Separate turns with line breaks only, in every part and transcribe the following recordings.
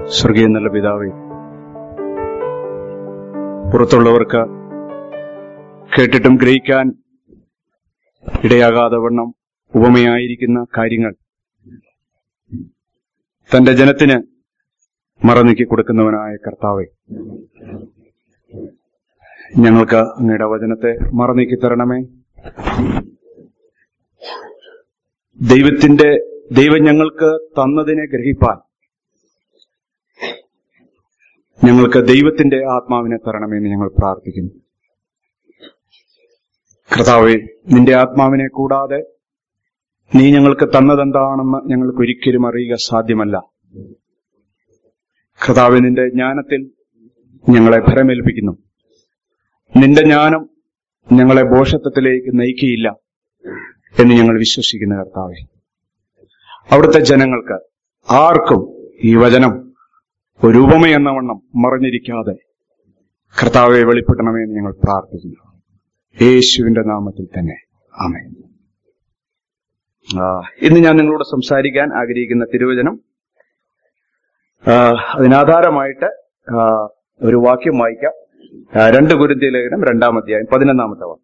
സ്വർഗീയ നല്ല പിതാവേ പുറത്തുള്ളവർക്ക് കേട്ടിട്ടും ഗ്രഹിക്കാൻ ഇടയാകാതെ വണ്ണം ഉപമയായിരിക്കുന്ന കാര്യങ്ങൾ തന്റെ ജനത്തിന് മറനീക്കി കൊടുക്കുന്നവനായ കർത്താവെ ഞങ്ങൾക്ക് അങ്ങയുടെ വചനത്തെ മറനീക്കി തരണമേ ദൈവത്തിന്റെ ദൈവം ഞങ്ങൾക്ക് തന്നതിനെ ഗ്രഹിപ്പാൻ ഞങ്ങൾക്ക് ദൈവത്തിന്റെ ആത്മാവിനെ തരണമെന്ന് ഞങ്ങൾ പ്രാർത്ഥിക്കുന്നു കർത്താവെ നിന്റെ ആത്മാവിനെ കൂടാതെ നീ ഞങ്ങൾക്ക് തന്നതെന്താണെന്ന് ഞങ്ങൾക്ക് ഒരിക്കലും അറിയുക സാധ്യമല്ല കർത്താവെ നിന്റെ ജ്ഞാനത്തിൽ ഞങ്ങളെ ഭരമേൽപ്പിക്കുന്നു നിന്റെ ജ്ഞാനം ഞങ്ങളെ ബോഷത്വത്തിലേക്ക് നയിക്കുകയില്ല എന്ന് ഞങ്ങൾ വിശ്വസിക്കുന്ന കർത്താവെ അവിടുത്തെ ജനങ്ങൾക്ക് ആർക്കും ഈ വചനം ഒരു ഉപമയെന്ന വണ്ണം മറഞ്ഞിരിക്കാതെ കർത്താവെ വെളിപ്പെടണമേ എന്ന് ഞങ്ങൾ പ്രാർത്ഥിക്കുന്നു യേശുവിന്റെ നാമത്തിൽ തന്നെ ആമേ ഇന്ന് ഞാൻ നിങ്ങളോട് സംസാരിക്കാൻ ആഗ്രഹിക്കുന്ന തിരുവചനം ആ, അതിനാധാരമായിട്ട് ആ, ഒരു വാക്യം വായിക്കാം ആ, രണ്ട് കുരുന്തി ലേഖനം രണ്ടാം അധ്യായം പതിനൊന്നാമത്തെ വാക്യം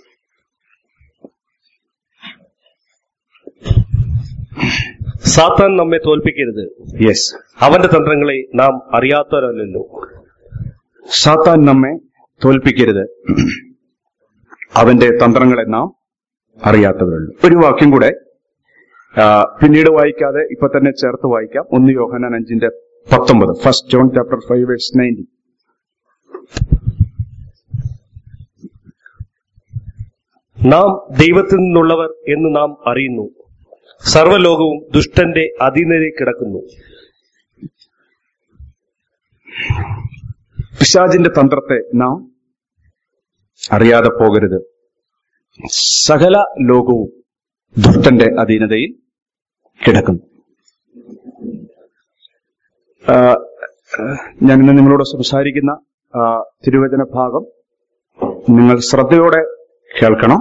സാത്താൻ നമ്മെ തോൽപ്പിക്കരുത്
യെസ്
അവന്റെ തന്ത്രങ്ങളെ നാം അറിയാത്തവരല്ലോ
സാത്താൻ നമ്മെ തോൽപ്പിക്കരുത് അവന്റെ തന്ത്രങ്ങളെ നാം അറിയാത്തവരുള്ളൂ ഒരു വാക്യം കൂടെ ആ, പിന്നീട് വായിക്കാതെ ഇപ്പൊ തന്നെ ചേർത്ത് വായിക്കാം ഒന്ന് യോഹനാൻ അഞ്ചിന്റെ പത്തൊമ്പത് first John chapter five verse nineteen
നാം ദൈവത്തിൽ നിന്നുള്ളവർ എന്ന് നാം അറിയുന്നു സർവ്വലോകവും ദുഷ്ടന്റെ അധീനതയിൽ കിടക്കുന്നു
പിശാജിന്റെ തന്ത്രത്തെ നാം അറിയാതെ പോകരുത് സകല ലോകവും ദുഷ്ടന്റെ അധീനതയിൽ കിടക്കുന്നു ആ, ആ, ഞാൻ ഇന്ന് നിങ്ങളോട് സംസാരിക്കുന്ന ആ, തിരുവചന ഭാഗം നിങ്ങൾ ശ്രദ്ധയോടെ കേൾക്കണം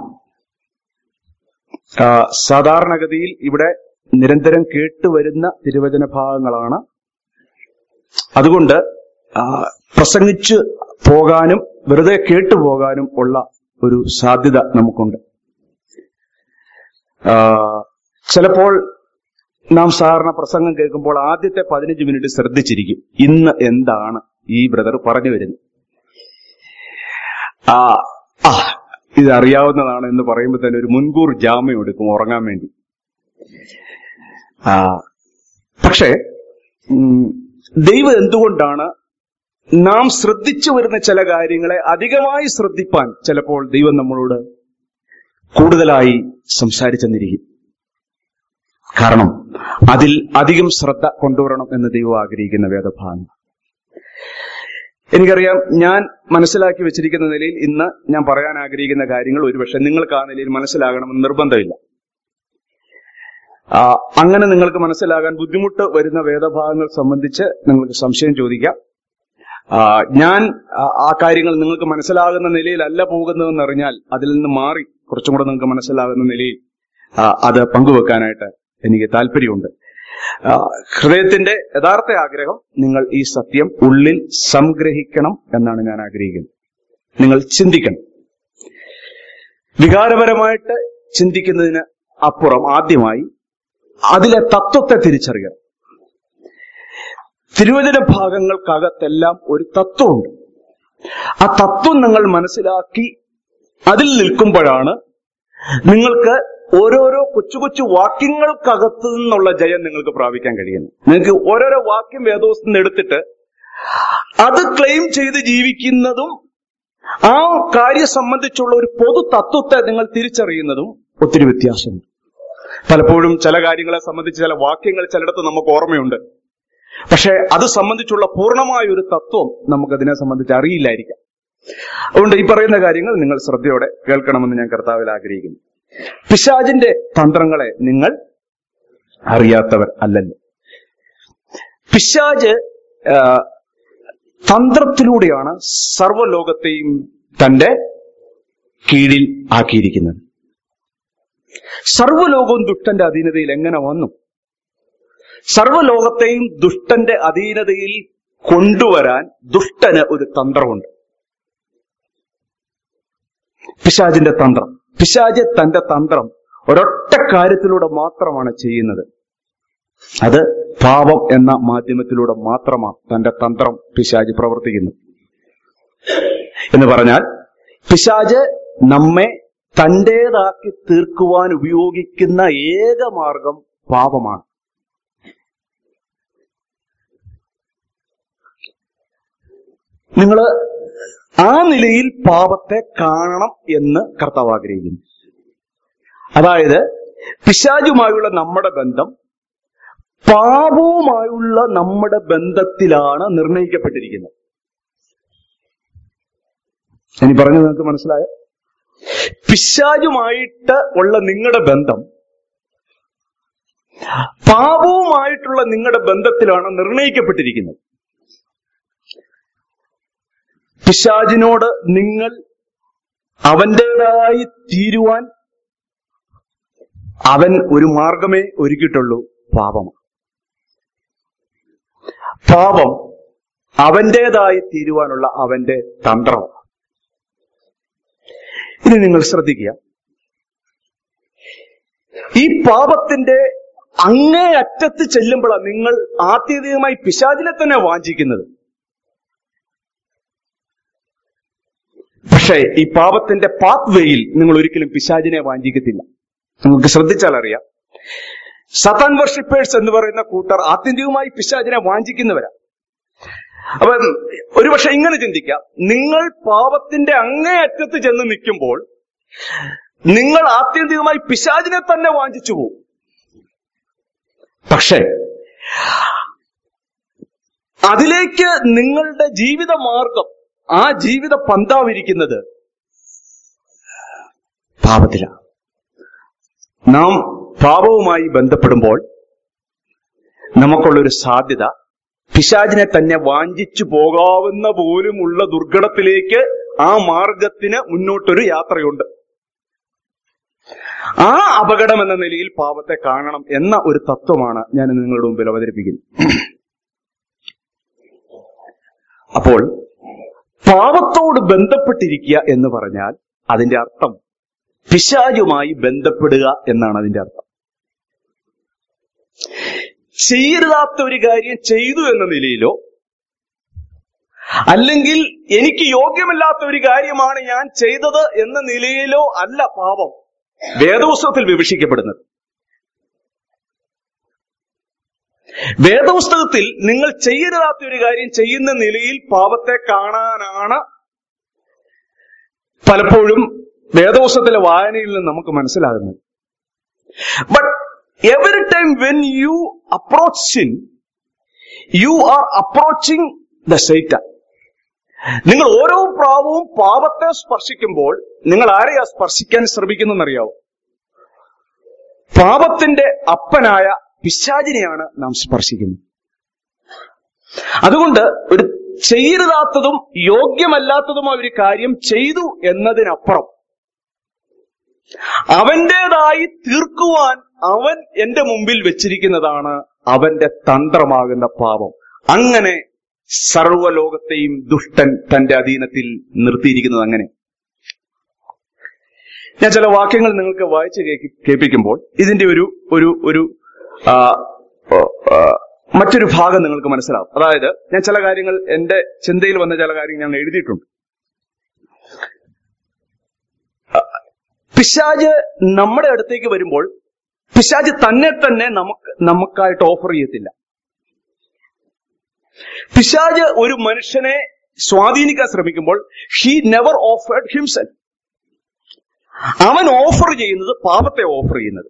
ആ, സാധാരണഗതിയിൽ ഇവിടെ നിരന്തരം കേട്ടുവരുന്ന തിരുവചന ഭാഗങ്ങളാണ് അതുകൊണ്ട് ആ, പ്രസംഗിച്ച് പോകാനും വെറുതെ കേട്ടുപോകാനും ഉള്ള ഒരു സാധ്യത നമുക്കുണ്ട് ആ, ചിലപ്പോൾ നാം സാധാരണ പ്രസംഗം കേൾക്കുമ്പോൾ ആദ്യത്തെ പതിനഞ്ച് മിനിറ്റ് ശ്രദ്ധിച്ചിരിക്കും ഇന്ന് എന്താണ് ഈ ബ്രദർ പറഞ്ഞു വരുന്നത് ആ ആ ഇത് അറിയാവുന്നതാണ് എന്ന് പറയുമ്പോൾ തന്നെ ഒരു മുൻകൂർ ജാമ്യം എടുക്കും ഉറങ്ങാൻ വേണ്ടി ആ പക്ഷേ ഉം, ദൈവം എന്തുകൊണ്ടാണ് നാം ശ്രദ്ധിച്ചു വരുന്ന ചില കാര്യങ്ങളെ അധികമായി ശ്രദ്ധിപ്പാൻ ചിലപ്പോൾ ദൈവം നമ്മളോട് കൂടുതലായി സംസാരിച്ചെന്നിരിക്കും കാരണം അതിൽ അധികം ശ്രദ്ധ കൊണ്ടുവരണം എന്ന് ദൈവം ആഗ്രഹിക്കുന്ന വേദഭാഗം എനിക്കറിയാം ഞാൻ മനസ്സിലാക്കി വെച്ചിരിക്കുന്ന നിലയിൽ ഇന്ന് ഞാൻ പറയാൻ ആഗ്രഹിക്കുന്ന കാര്യങ്ങൾ ഒരുപക്ഷെ നിങ്ങൾക്ക് ആ നിലയിൽ മനസ്സിലാകണമെന്ന് നിർബന്ധമില്ല ആ, അങ്ങനെ നിങ്ങൾക്ക് മനസ്സിലാകാൻ ബുദ്ധിമുട്ട് വരുന്ന വേദഭാഗങ്ങൾ സംബന്ധിച്ച് നിങ്ങൾക്ക് സംശയം ചോദിക്കാം ആ, ഞാൻ ആ- ആ കാര്യങ്ങൾ നിങ്ങൾക്ക് മനസ്സിലാകുന്ന നിലയിലല്ല പോകുന്നതെന്ന് അറിഞ്ഞാൽ അതിൽ നിന്ന് മാറി കുറച്ചും കൂടെ നിങ്ങൾക്ക് മനസ്സിലാകുന്ന നിലയിൽ ആ, അത് പങ്കുവെക്കാനായിട്ട് എനിക്ക് താല്പര്യമുണ്ട് ആ, ഹൃദയത്തിന്റെ യഥാർത്ഥ ആഗ്രഹം നിങ്ങൾ ഈ സത്യം ഉള്ളിൽ സംഗ്രഹിക്കണം എന്നാണ് ഞാൻ ആഗ്രഹിക്കുന്നത് നിങ്ങൾ ചിന്തിക്കണം വികാരപരമായിട്ട് ചിന്തിക്കുന്നതിന് അപ്പുറം ആദ്യമായി അതിലെ തത്വത്തെ തിരിച്ചറിയണം തിരുവചന ഭാഗങ്ങൾക്കകത്തെല്ലാം ഒരു തത്വമുണ്ട് ആ തത്വം നിങ്ങൾ മനസ്സിലാക്കി അതിൽ നിൽക്കുമ്പോഴാണ് നിങ്ങൾക്ക് ഓരോരോ കൊച്ചു കൊച്ചു വാക്യങ്ങൾക്കകത്ത് നിന്നുള്ള ജയം നിങ്ങൾക്ക് പ്രാപിക്കാൻ കഴിയുന്നു നിങ്ങൾക്ക് ഓരോരോ വാക്യം വേദോസ്തു നിന്ന് എടുത്തിട്ട് അത് ക്ലെയിം ചെയ്ത് ജീവിക്കുന്നതും ആ കാര്യം സംബന്ധിച്ചുള്ള ഒരു പൊതു തത്വത്തെ നിങ്ങൾ തിരിച്ചറിയുന്നതും ഒത്തിരി വ്യത്യാസമുണ്ട് പലപ്പോഴും ചില കാര്യങ്ങളെ സംബന്ധിച്ച് ചില വാക്യങ്ങൾ ചിലയിടത്ത് നമുക്ക് ഓർമ്മയുണ്ട് പക്ഷെ അത് സംബന്ധിച്ചുള്ള പൂർണ്ണമായ ഒരു തത്വം നമുക്കതിനെ സംബന്ധിച്ച് അറിയില്ലായിരിക്കാം അതുകൊണ്ട് ഈ പറയുന്ന കാര്യങ്ങൾ നിങ്ങൾ ശ്രദ്ധയോടെ കേൾക്കണമെന്ന് ഞാൻ കർത്താവിൽ ആഗ്രഹിക്കുന്നു പിശാജിന്റെ തന്ത്രങ്ങളെ നിങ്ങൾ അറിയാത്തവർ അല്ലല്ലോ പിശാജ് ആ, തന്ത്രത്തിലൂടെയാണ് സർവ്വലോകത്തെയും തന്റെ കീഴിൽ ആക്കിയിരിക്കുന്നത് സർവ്വലോകവും ദുഷ്ടന്റെ അധീനതയിൽ എങ്ങനെ വന്നു സർവ്വലോകത്തെയും ദുഷ്ടന്റെ അധീനതയിൽ കൊണ്ടുവരാൻ ദുഷ്ടന് ഒരു തന്ത്രമുണ്ട് പിശാജിന്റെ തന്ത്രം പിശാജ് തന്റെ തന്ത്രം ഒരൊറ്റ കാര്യത്തിലൂടെ മാത്രമാണ് ചെയ്യുന്നത് അത് പാപം എന്ന മാധ്യമത്തിലൂടെ മാത്രമാണ് തന്റെ തന്ത്രം പിശാജ് പ്രവർത്തിക്കുന്നത് എന്ന് പറഞ്ഞാൽ പിശാജ് നമ്മെ തന്റേതാക്കി തീർക്കുവാൻ ഉപയോഗിക്കുന്ന ഏക മാർഗം പാപമാണ് നിങ്ങൾ ആ നിലയിൽ പാപത്തെ കാണണം എന്ന് കർത്താവ് ആഗ്രഹിക്കുന്നു അതായത് പിശാചുമായുള്ള നമ്മുടെ ബന്ധം പാപവുമായുള്ള നമ്മുടെ ബന്ധത്തിലാണ് നിർണയിക്കപ്പെട്ടിരിക്കുന്നത് ഇനി പറഞ്ഞു നിങ്ങൾക്ക് മനസ്സിലായോ പിശാചുമായിട്ട് ഉള്ള നിങ്ങളുടെ ബന്ധം പാപവുമായിട്ടുള്ള നിങ്ങളുടെ ബന്ധത്തിലാണ് നിർണയിക്കപ്പെട്ടിരിക്കുന്നത് പിശാചിനോട് നിങ്ങൾ അവന്റേതായി തീരുവാൻ അവൻ ഒരു മാർഗമേ ഒരുക്കിയിട്ടുള്ളൂ പാപമാണ് പാപം അവന്റേതായി തീരുവാനുള്ള അവന്റെ തന്ത്രമാണ് ഇനി നിങ്ങൾ ശ്രദ്ധിക്കുക ഈ പാപത്തിന്റെ അങ്ങേ അറ്റത്ത് ചെല്ലുമ്പോഴാണ് നിങ്ങൾ ആത്യന്തികമായി പിശാചിനെ തന്നെ വാഞ്ചിക്കുന്നത് പക്ഷേ ഈ പാപത്തിന്റെ പാത്ത് വേയിൽ നിങ്ങൾ ഒരിക്കലും പിശാചിനെ വാഞ്ചിക്കത്തില്ല നിങ്ങൾക്ക് ശ്രദ്ധിച്ചാൽ അറിയാം സതാൻ വർഷിപ്പേഴ്സ് എന്ന് പറയുന്ന കൂട്ടർ ആത്യന്തികമായി പിശാചിനെ വാഞ്ചിക്കുന്നവരാ അപ്പൊ ഒരുപക്ഷെ ഇങ്ങനെ ചിന്തിക്കാം നിങ്ങൾ പാപത്തിന്റെ അങ്ങേ അറ്റത്ത് ചെന്ന് നിൽക്കുമ്പോൾ നിങ്ങൾ ആത്യന്തികമായി പിശാചിനെ തന്നെ വാഞ്ചിച്ചു പോകും പക്ഷേ അതിലേക്ക് നിങ്ങളുടെ ജീവിത മാർഗം ആ ജീവിത പന്താവിരിക്കുന്നത് പാപത്തിലാണ് നാം പാപവുമായി ബന്ധപ്പെടുമ്പോൾ നമുക്കുള്ളൊരു സാധ്യത പിശാചിനെ തന്നെ വാഞ്ചിച്ചു പോകാവുന്ന പോലുമുള്ള ദുർഘടത്തിലേക്ക് ആ മാർഗത്തിന് മുന്നോട്ടൊരു യാത്രയുണ്ട് ആ അപകടം എന്ന നിലയിൽ പാപത്തെ കാണണം എന്ന ഒരു തത്വമാണ് ഞാൻ ഇന്ന് നിങ്ങളുടെ മുമ്പിൽ അവതരിപ്പിക്കുന്നത് അപ്പോൾ പാപത്തോട് ബന്ധപ്പെട്ടിരിക്കുക എന്ന് പറഞ്ഞാൽ അതിന്റെ അർത്ഥം പിശാചുമായി ബന്ധപ്പെടുക എന്നാണ് അതിന്റെ അർത്ഥം ചെയ്യരുതാത്ത ഒരു കാര്യം ചെയ്തു എന്ന നിലയിലോ അല്ലെങ്കിൽ എനിക്ക് യോഗ്യമല്ലാത്ത ഒരു കാര്യമാണ് ഞാൻ ചെയ്തത് എന്ന നിലയിലോ അല്ല പാപം വേദപുസ്തകത്തിൽ വിവക്ഷിക്കപ്പെടുന്നത് വേദപുസ്തകത്തിൽ നിങ്ങൾ ചെയ്യരുതാത്ത ഒരു കാര്യം ചെയ്യുന്ന നിലയിൽ പാപത്തെ കാണാനാണ് പലപ്പോഴും വേദപുസ്തകത്തിലെ വായനയിൽ നിന്ന് നമുക്ക് മനസ്സിലാകുന്നത് but every time when you approach sin you are approaching the Satan നിങ്ങൾ ഓരോ പ്രാവവും പാപത്തെ സ്പർശിക്കുമ്പോൾ നിങ്ങൾ ആരെയാ സ്പർശിക്കാൻ ശ്രമിക്കുന്നറിയാവോ പാപത്തിന്റെ അപ്പനായ പിശാചിനെയാണ് നാം സ്പർശിക്കുന്നത് അതുകൊണ്ട് ഒരു ചെയ്യരുതാത്തതും യോഗ്യമല്ലാത്തതുമായ ഒരു കാര്യം ചെയ്തു എന്നതിനപ്പുറം അവന്റേതായി തീർക്കുവാൻ അവൻ എന്റെ മുമ്പിൽ വെച്ചിരിക്കുന്നതാണ് അവന്റെ തന്ത്രമാകുന്ന പാപം അങ്ങനെ സർവലോകത്തെയും ദുഷ്ടൻ തന്റെ അധീനത്തിൽ നിർത്തിയിരിക്കുന്നത് അങ്ങനെ ഞാൻ ചില വാക്യങ്ങൾ നിങ്ങൾക്ക് വായിച്ച് കേൾക്കി- കേൾപ്പിക്കുമ്പോൾ ഇതിന്റെ ഒരു ഒരു ഒരു ആ, ആ, മറ്റൊരു ഭാഗം നിങ്ങൾക്ക് മനസ്സിലാവും അതായത് ഞാൻ ചില കാര്യങ്ങൾ എന്റെ ചിന്തയിൽ വന്ന ചില കാര്യങ്ങൾ ഞാൻ എഴുതിയിട്ടുണ്ട് പിശാജ് നമ്മുടെ അടുത്തേക്ക് വരുമ്പോൾ പിശാജ് തന്നെ തന്നെ നമുക്ക് നമുക്കായിട്ട് ഓഫർ ചെയ്യത്തില്ല പിശാജ് ഒരു മനുഷ്യനെ സ്വാധീനിക്കാൻ ശ്രമിക്കുമ്പോൾ ഷീ നെവർ ഓഫേർഡ് ഹിംസെൽ അവൻ ഓഫർ ചെയ്യുന്നത് പാപത്തെ ഓഫർ ചെയ്യുന്നത്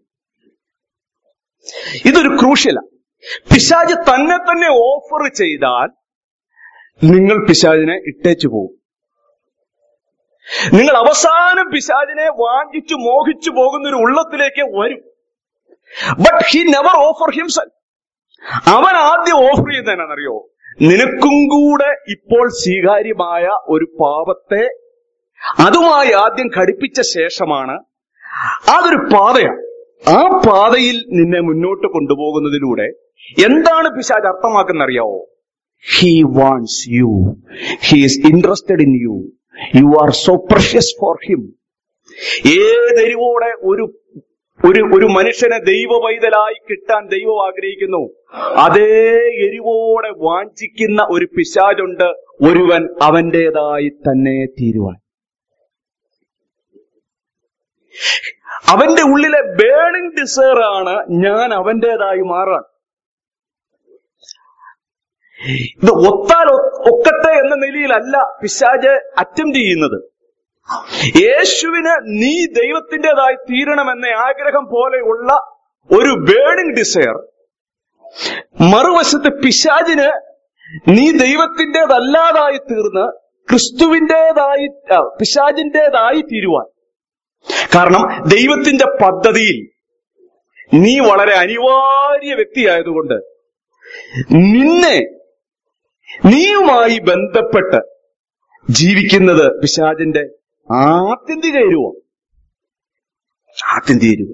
ഇതൊരു ക്രൂഷ്യല പിശാജ് തന്നെ തന്നെ ഓഫർ ചെയ്താൽ നിങ്ങൾ പിശാജിനെ ഇട്ടേച്ചു പോകും നിങ്ങൾ അവസാനം പിശാജിനെ വാഞ്ചിച്ചു മോഹിച്ചു പോകുന്ന ഒരു ഉള്ളത്തിലേക്ക് വരും but he never offer himself അവൻ ആദ്യം ഓഫർ ചെയ്യുന്നതിനാണെന്നറിയോ നിനക്കും കൂടെ ഇപ്പോൾ സ്വീകാര്യമായ ഒരു പാപത്തെ അതുമായി ആദ്യം ഘടിപ്പിച്ച ശേഷമാണ് അതൊരു പാതയാണ് ആ പാതയിൽ നിന്നെ മുന്നോട്ട് കൊണ്ടുപോകുന്നതിലൂടെ എന്താണ് പിശാജ് അർത്ഥമാക്കുന്ന അറിയാവോ he wants you he is interested in you you are so precious for him ഏതെരിവോടെ ഒരു ഒരു ഒരു മനുഷ്യനെ ദൈവ പൈതലായി കിട്ടാൻ ദൈവം ആഗ്രഹിക്കുന്നു അതേ എരിവോടെ വാഞ്ചിക്കുന്ന ഒരു പിശാചുണ്ട് ഒരുവൻ അവന്റേതായി തന്നെ തീരുവാൻ അവന്റെ ഉള്ളിലെ ബേണിംഗ് ഡിസയർ ആണ് ഞാൻ അവന്റേതായി മാറാൻ ഇത് ഒത്താൽ ഒ- ഒക്കട്ടെ എന്ന നിലയിലല്ല പിശാജ് അറ്റംപ്റ്റ് ചെയ്യുന്നത് യേശുവിന് നീ ദൈവത്തിൻ്റെതായി തീരണമെന്ന ആഗ്രഹം പോലെയുള്ള ഒരു ബേണിംഗ് ഡിസയർ മറുവശത്ത് പിശാജിന് നീ ദൈവത്തിൻ്റെതല്ലാതായി തീർന്ന് ക്രിസ്തുവിൻ്റെതായി ആ, പിശാജിൻ്റെതായി തീരുവാൻ കാരണം ദൈവത്തിന്റെ പദ്ധതിയിൽ നീ വളരെ അനിവാര്യ വ്യക്തിയായതുകൊണ്ട് നിന്നെ നീയുമായി ബന്ധപ്പെട്ട് ജീവിക്കുന്നത് പിശാജിന്റെ ആത്യന്തിക എരുവ ആത്യന്തിക എരുവ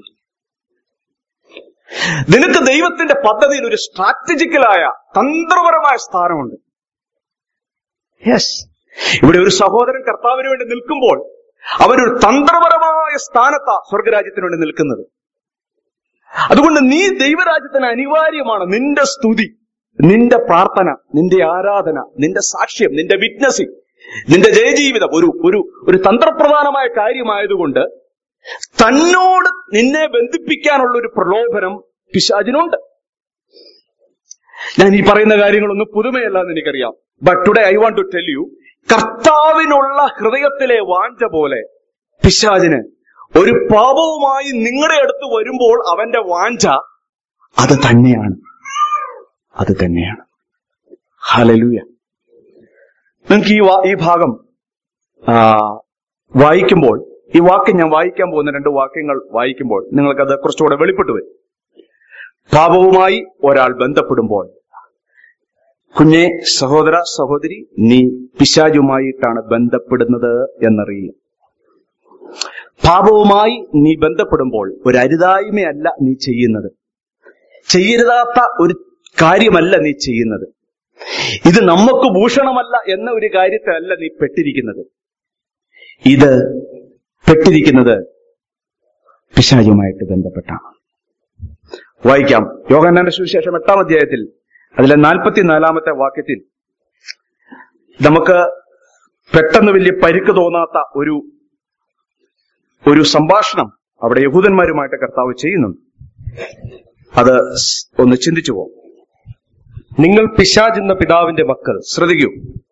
നിനക്ക് ദൈവത്തിന്റെ പദ്ധതിയിൽ ഒരു സ്ട്രാറ്റജിക്കലായ തന്ത്രപരമായ സ്ഥാനമുണ്ട് യെസ് ഇവിടെ ഒരു സഹോദരൻ കർത്താവിന് വേണ്ടി നിൽക്കുമ്പോൾ അവരൊരു തന്ത്രപരമായ സ്ഥാനത്താ സ്വർഗരാജ്യത്തിന് വേണ്ടി നിൽക്കുന്നത് അതുകൊണ്ട് നീ ദൈവരാജ്യത്തിന് അനിവാര്യമാണ് നിന്റെ സ്തുതി നിന്റെ പ്രാർത്ഥന നിന്റെ ആരാധന നിന്റെ സാക്ഷ്യം നിന്റെ വിറ്റ്നസിംഗ് നിന്റെ ജയജീവിതം ഒരു ഒരു ഒരു തന്ത്രപ്രധാനമായ കാര്യമായതുകൊണ്ട് തന്നോട് നിന്നെ ബന്ധിപ്പിക്കാനുള്ള ഒരു പ്രലോഭനം പിശാചിനുണ്ട് ഞാൻ ഈ പറയുന്ന കാര്യങ്ങളൊന്നും പുതുമയല്ല എന്ന് എനിക്കറിയാം but today I want to tell you കർത്താവിനുള്ള ഹൃദയത്തിലെ വാഞ്ച പോലെ പിശാചിന് ഒരു പാപവുമായി നിങ്ങളുടെ അടുത്ത് വരുമ്പോൾ അവന്റെ വാഞ്ച അത് തന്നെയാണ് അത് തന്നെയാണ് ഹലലൂയ നിങ്ങൾക്ക് ഈ വാ- ഈ ഭാഗം ആ, വായിക്കുമ്പോൾ ഈ വാക്യം ഞാൻ വായിക്കാൻ പോകുന്ന രണ്ട് വാക്യങ്ങൾ വായിക്കുമ്പോൾ നിങ്ങൾക്കത് കുറച്ചുകൂടെ വെളിപ്പെട്ടു വരും പാപവുമായി ഒരാൾ ബന്ധപ്പെടുമ്പോൾ കുഞ്ഞെ സഹോദര സഹോദരി നീ പിശാചുമായിട്ടാണ് ബന്ധപ്പെടുന്നത് എന്നറിയുക പാപവുമായി നീ ബന്ധപ്പെടുമ്പോൾ ഒരു അരുതായ്മയല്ല നീ ചെയ്യുന്നത് ചെയ്യരുതാത്ത ഒരു കാര്യമല്ല നീ ചെയ്യുന്നത് ഇത് നമുക്ക് ഭൂഷണമല്ല എന്ന ഒരു കാര്യത്തിലല്ല നീ പെട്ടിരിക്കുന്നത് ഇത് പെട്ടിരിക്കുന്നത് പിശാചുമായിട്ട് ബന്ധപ്പെട്ടാണ് വായിക്കാം യോഹന്നാന്റെ സുവിശേഷം എട്ടാം അധ്യായത്തിൽ അതിലെ നാൽപ്പത്തിനാലാമത്തെ വാക്യത്തിൽ നമുക്ക് പെട്ടെന്ന് വലിയ പരിക്ക് തോന്നാത്ത ഒരു ഒരു സംഭാഷണം അവിടെ യഹൂദന്മാരുമായിട്ട് കർത്താവ് ചെയ്യുന്നുണ്ട് അത് സ് ഒന്ന് ചിന്തിച്ചു പോകും
നിങ്ങൾ പിശാജ് എന്ന പിതാവിന്റെ മക്കൾ
ശ്രദ്ധിക്കൂ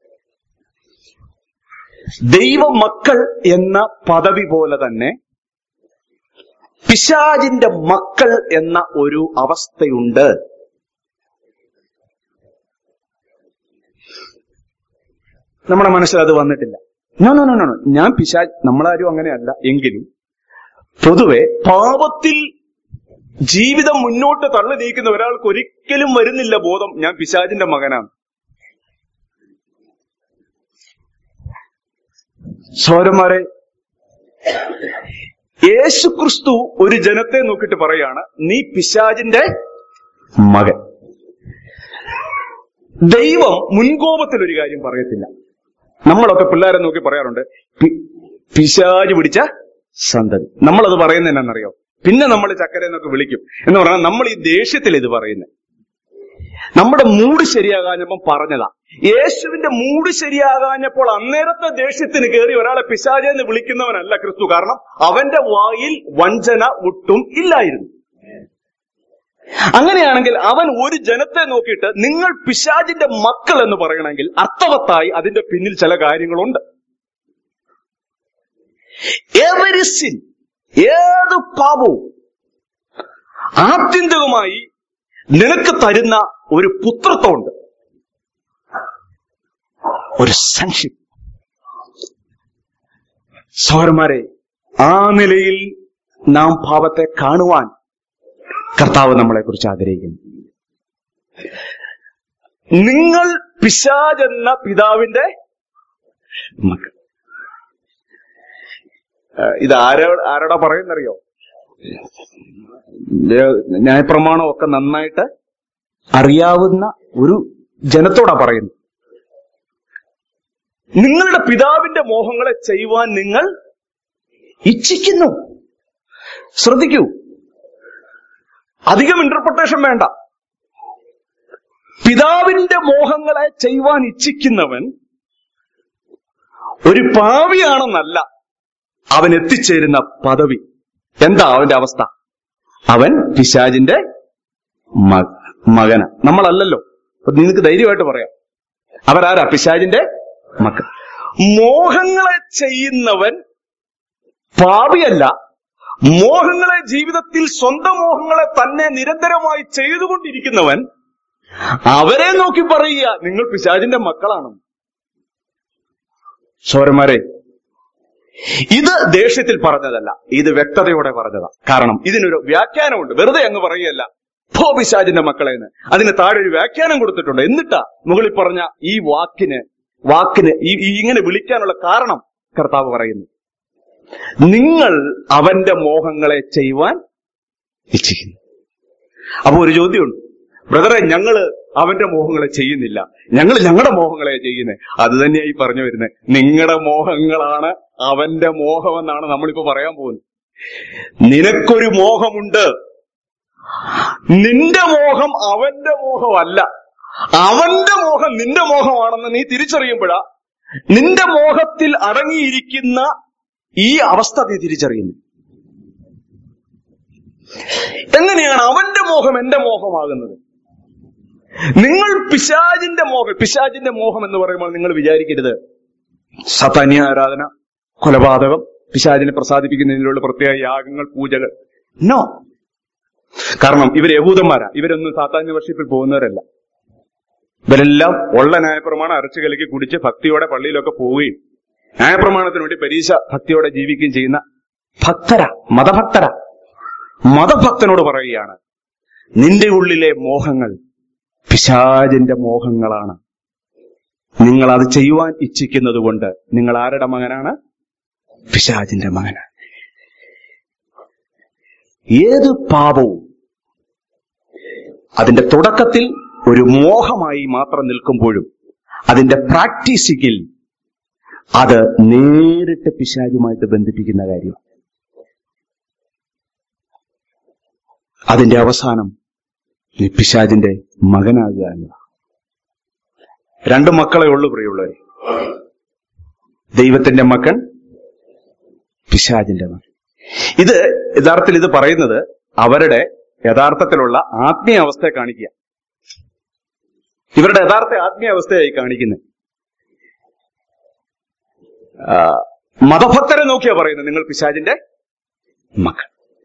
ദൈവ മക്കൾ എന്ന പദവി പോലെ തന്നെ പിശാജിന്റെ മക്കൾ എന്ന ഒരു അവസ്ഥയുണ്ട് നമ്മുടെ മനസ്സിൽ അത് വന്നിട്ടില്ല നോ നോ നോ നോ ഞാൻ പിശാജ് നമ്മളാരും അങ്ങനെയല്ല എങ്കിലും പൊതുവെ പാപത്തിൽ ജീവിതം മുന്നോട്ട് തള്ളി നീക്കുന്ന ഒരാൾക്ക് ഒരിക്കലും വരുന്നില്ല ബോധം ഞാൻ പിശാജിന്റെ മകനാണ് സൗരന്മാരെ യേശു ക്രിസ്തു ഒരു ജനത്തെ നോക്കിയിട്ട് പറയാണ് നീ പിശാജിന്റെ മകൻ ദൈവം മുൻകോപത്തിൽ ഒരു കാര്യം പറയത്തില്ല നമ്മളൊക്കെ പിള്ളേരെ നോക്കി പറയാറുണ്ട് പി- പിശാജ് പിടിച്ച സന്തതി നമ്മളത് പറയുന്നത് എന്നാണെന്നറിയോ പിന്നെ നമ്മൾ ചക്കര എന്നൊക്കെ വിളിക്കും എന്ന് പറഞ്ഞാൽ നമ്മൾ ഈ ദേഷ്യത്തിൽ ഇത് പറയുന്നത് നമ്മുടെ മൂഡ് ശരിയാകാഞ്ഞപ്പം പറഞ്ഞതാ യേശുവിന്റെ മൂഡ് ശരിയാകാഞ്ഞപ്പോൾ അന്നേരത്തെ ദേഷ്യത്തിന് കയറി ഒരാളെ പിശാച എന്ന് വിളിക്കുന്നവനല്ല ക്രിസ്തു കാരണം അവന്റെ വായിൽ വഞ്ചന ഒട്ടും ഇല്ലായിരുന്നു അങ്ങനെയാണെങ്കിൽ അവൻ ഒരു ജനത്തെ നോക്കിയിട്ട് നിങ്ങൾ പിശാജിന്റെ മക്കൾ എന്ന് പറയണമെങ്കിൽ അർത്ഥവത്തായി അതിന്റെ പിന്നിൽ ചില കാര്യങ്ങളുണ്ട് എവരി സിൻ ഏത് പാപവും ആത്യന്തികമായി നിനക്ക് തരുന്ന ഒരു പുത്രത്വമുണ്ട് ഒരു സൺഷിപ്പ് സൗരന്മാരെ ആ നിലയിൽ നാം പാപത്തെ കാണുവാൻ കർത്താവ് നമ്മളെ കുറിച്ച് ആഗ്രഹിക്കുന്നു നിങ്ങൾ പിശാജ് എന്ന പിതാവിന്റെ മക്കൾ ഏഹ് ഇത് ആരോ ആരോടാ പറയുന്നറിയോ ന്യായപ്രമാണം ഒക്കെ നന്നായിട്ട് അറിയാവുന്ന ഒരു ജനത്തോടാ പറയുന്നു നിങ്ങളുടെ പിതാവിന്റെ മോഹങ്ങളെ ചെയ്യുവാൻ നിങ്ങൾ ഇച്ഛിക്കുന്നു ശ്രദ്ധിക്കൂ അധികം ഇന്റർപ്രിട്ടേഷൻ വേണ്ട പിതാവിന്റെ മോഹങ്ങളെ ചെയ്യുവാൻ ഇച്ഛിക്കുന്നവൻ ഒരു പാവിയാണെന്നല്ല അവൻ എത്തിച്ചേരുന്ന പദവി എന്താ അവന്റെ അവസ്ഥ അവൻ പിശാജിന്റെ മ- മകന നമ്മളല്ലല്ലോ അപ്പൊ നിനക്ക് ധൈര്യമായിട്ട് പറയാം അവരാരാ പിശാജിന്റെ മക്കൾ മോഹങ്ങളെ ചെയ്യുന്നവൻ പാപിയല്ല മോഹങ്ങളെ ജീവിതത്തിൽ സ്വന്തം മോഹങ്ങളെ തന്നെ നിരന്തരമായി ചെയ്തുകൊണ്ടിരിക്കുന്നവൻ അവരെ നോക്കി പറയുക നിങ്ങൾ പിശാജിന്റെ മക്കളാണ് സോരന്മാരെ ഇത് ദേഷ്യത്തിൽ പറഞ്ഞതല്ല ഇത് വ്യക്തതയോടെ പറഞ്ഞതാ കാരണം ഇതിനൊരു വ്യാഖ്യാനമുണ്ട് വെറുതെ അങ്ങ് പറയുകയല്ല ഭോ പിശാജിന്റെ മക്കളെ എന്ന് അതിന് താഴെ ഒരു വ്യാഖ്യാനം കൊടുത്തിട്ടുണ്ട് എന്നിട്ടാ മുകളിൽ പറഞ്ഞ ഈ വാക്കിന് വാക്കിന് ഈ ഈ ഇങ്ങനെ വിളിക്കാനുള്ള കാരണം കർത്താവ് പറയുന്നു നിങ്ങൾ അവന്റെ മോഹങ്ങളെ ചെയ്യുവാൻ ഇച്ഛിക്കുന്നു അപ്പൊ ഒരു ചോദ്യമുണ്ട് ബ്രദറെ ഞങ്ങള് അവന്റെ മോഹങ്ങളെ ചെയ്യുന്നില്ല ഞങ്ങൾ ഞങ്ങളുടെ മോഹങ്ങളെ ചെയ്യുന്നത് അത് തന്നെയാ ഈ പറഞ്ഞു വരുന്നത് നിങ്ങളുടെ മോഹങ്ങളാണ് അവന്റെ മോഹമെന്നാണ് നമ്മളിപ്പോ പറയാൻ പോകുന്നത് നിനക്കൊരു മോഹമുണ്ട് നിന്റെ മോഹം അവന്റെ മോഹമല്ല അവന്റെ മോഹം നിന്റെ മോഹമാണെന്ന് നീ തിരിച്ചറിയുമ്പോഴാ നിന്റെ മോഹത്തിൽ അടങ്ങിയിരിക്കുന്ന ഈ അവസ്ഥ നീ തിരിച്ചറിയുന്നു എങ്ങനെയാണ് അവന്റെ മോഹം എന്റെ മോഹമാകുന്നത് നിങ്ങൾ പിശാജിന്റെ മോഹം പിശാജിന്റെ മോഹം എന്ന് പറയുമ്പോൾ നിങ്ങൾ വിചാരിക്കരുത് സതാന്യ ആരാധന കൊലപാതകം പിശാജിനെ പ്രസാദിപ്പിക്കുന്നതിനുള്ള പ്രത്യേക യാഗങ്ങൾ പൂജകൾ നോ കാരണം ഇവർ യഹൂദന്മാരാ ഇവരൊന്നും സാത്താന്യ വർഷിപ്പിൽ പോകുന്നവരല്ല ഇവരെല്ലാം ഉള്ള ന്യായപ്രമാണം അരച്ചു കലക്കി കുടിച്ച് ഭക്തിയോടെ പള്ളിയിലൊക്കെ പോവുകയും ന്യായപ്രമാണത്തിന് വേണ്ടി പരീക്ഷ ഭക്തിയോടെ ജീവിക്കുകയും ചെയ്യുന്ന ഭക്തര മതഭക്തര മതഭക്തനോട് പറയുകയാണ് നിന്റെ ഉള്ളിലെ മോഹങ്ങൾ പിശാചിന്റെ മോഹങ്ങളാണ് നിങ്ങൾ അത് ചെയ്യുവാൻ ഇച്ഛിക്കുന്നത് കൊണ്ട് നിങ്ങൾ ആരുടെ മകനാണ് പിശാചിന്റെ മകനാണ് ഏത് പാപവും അതിന്റെ തുടക്കത്തിൽ ഒരു മോഹമായി മാത്രം നിൽക്കുമ്പോഴും അതിന്റെ പ്രാക്ടീസിക്കിൽ അത് നേരിട്ട് പിശാചുമായിട്ട് ബന്ധിപ്പിക്കുന്ന കാര്യം അതിന്റെ അവസാനം നീ പിശാചിന്റെ മകനാകുക എന്നതാണ് രണ്ട് മക്കളെ ഉള്ളു പ്രിയമുള്ളവരെ ദൈവത്തിന്റെ മകൻ പിശാചിന്റെ മകൻ ഇത് യഥാർത്ഥത്തിൽ ഇത് പറയുന്നത് അവരുടെ യഥാർത്ഥത്തിലുള്ള ആത്മീയ അവസ്ഥയെ കാണിക്കുക ഇവരുടെ യഥാർത്ഥ ആത്മീയ അവസ്ഥയായി കാണിക്കുന്നത് ആ, മതഭക്തരെ നോക്കിയാ പറയുന്നത് നിങ്ങൾ പിശാചിന്റെ മക്കൾ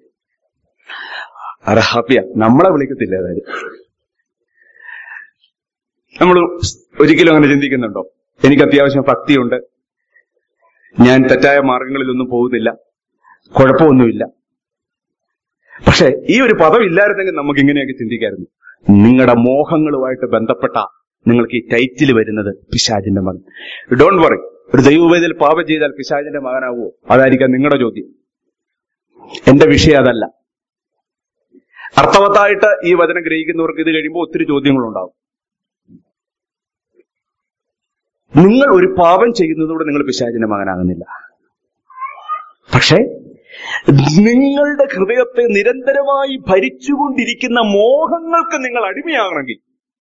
അത് ഹാപ്പിയാ നമ്മളെ വിളിക്കത്തില്ല ഏതായാലും നമ്മൾ ഒരിക്കലും അങ്ങനെ ചിന്തിക്കുന്നുണ്ടോ എനിക്ക് അത്യാവശ്യം ഭക്തിയുണ്ട് ഞാൻ തെറ്റായ മാർഗങ്ങളിലൊന്നും പോകുന്നില്ല കുഴപ്പമൊന്നുമില്ല പക്ഷെ ഈ ഒരു പദം ഇല്ലായിരുന്നെങ്കിൽ നമുക്ക് ഇങ്ങനെയൊക്കെ ചിന്തിക്കായിരുന്നു നിങ്ങളുടെ മോഹങ്ങളുമായിട്ട് ബന്ധപ്പെട്ട നിങ്ങൾക്ക് ഈ ടൈറ്റിൽ വരുന്നത് പിശാചിന്റെ മകൻ ഡോണ്ട് വറി ഒരു ദൈവവേദിയിൽ പാപം ചെയ്താൽ പിശാചിന്റെ മകനാവുമോ അതായിരിക്കാം നിങ്ങളുടെ ചോദ്യം എന്റെ വിഷയം അതല്ല അർത്ഥവത്തായിട്ട് ഈ വചനം ഗ്രഹിക്കുന്നവർക്ക് ഇത് കഴിയുമ്പോൾ ഒത്തിരി ചോദ്യങ്ങളുണ്ടാവും നിങ്ങൾ ഒരു പാപം ചെയ്യുന്നതോടെ നിങ്ങൾ പിശാചിന്റെ മകനാകുന്നില്ല പക്ഷേ നിങ്ങളുടെ ഹൃദയത്തെ നിരന്തരമായി ഭരിച്ചുകൊണ്ടിരിക്കുന്ന മോഹങ്ങൾക്ക് നിങ്ങൾ അടിമയാകണമെങ്കിൽ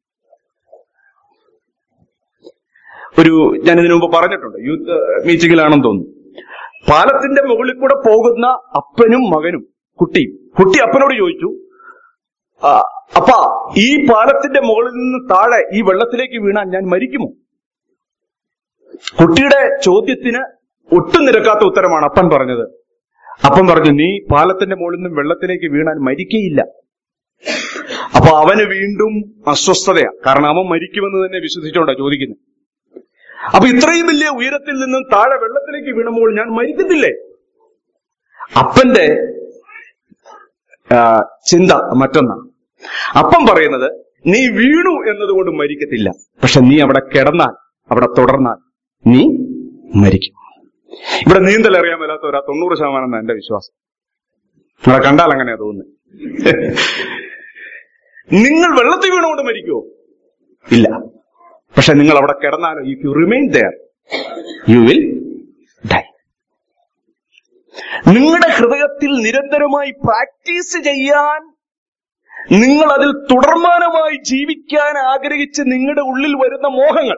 ഒരു ഞാൻ ഇതിനു മുമ്പ് പറഞ്ഞിട്ടുണ്ട് യൂത്ത് മീറ്റിംഗിലാണെന്ന് തോന്നുന്നു പാലത്തിന്റെ മുകളിൽ കൂടെ പോകുന്ന അപ്പനും മകനും കുട്ടിയും കുട്ടി അപ്പനോട് ചോദിച്ചു "ആ, അപ്പാ ഈ പാലത്തിന്റെ മുകളിൽ നിന്ന് താഴെ ഈ വെള്ളത്തിലേക്ക് വീണാൽ ഞാൻ മരിക്കുമോ കുട്ടിയുടെ ചോദ്യത്തിന് ഒട്ടും നിരക്കാത്ത ഉത്തരമാണ് അപ്പൻ പറഞ്ഞത് അപ്പൻ പറഞ്ഞു നീ പാലത്തിന്റെ മുകളിൽ നിന്നും വെള്ളത്തിലേക്ക് വീണാൽ മരിക്കയില്ല അപ്പൊ അവന് വീണ്ടും അസ്വസ്ഥതയാ കാരണം അവൻ മരിക്കുമെന്ന് തന്നെ വിശ്വസിച്ചോണ്ടാ ചോദിക്കുന്നത് അപ്പൊ ഇത്രയും വലിയ ഉയരത്തിൽ നിന്നും താഴെ വെള്ളത്തിലേക്ക് വീണപ്പോൾ ഞാൻ മരിക്കത്തില്ലേ അപ്പന്റെ ആ, ചിന്ത മറ്റൊന്നാണ് അപ്പം പറയുന്നത് നീ വീണു എന്നതുകൊണ്ട് മരിക്കത്തില്ല പക്ഷെ നീ അവിടെ കിടന്നാൽ അവിടെ തുടർന്നാൽ നീ മരിക്കും ഇവിടെ നീന്തൽ അറിയാൻ മേലാത്തവരാ തൊണ്ണൂറ് ശതമാനം എന്നാ എന്റെ വിശ്വാസം നിങ്ങളെ കണ്ടാൽ അങ്ങനെയാ തോന്നുന്നത് നിങ്ങൾ വെള്ളത്തിൽ വീണുകൊണ്ട് മരിക്കുമോ ഇല്ല പക്ഷെ നിങ്ങൾ അവിടെ കിടന്നാലോ if you remain there you will die നിങ്ങളുടെ ഹൃദയത്തിൽ നിരന്തരമായി പ്രാക്ടീസ് ചെയ്യാൻ നിങ്ങൾ അതിൽ തുടർമാനമായി ജീവിക്കാൻ ആഗ്രഹിച്ച് നിങ്ങളുടെ ഉള്ളിൽ വരുന്ന മോഹങ്ങൾ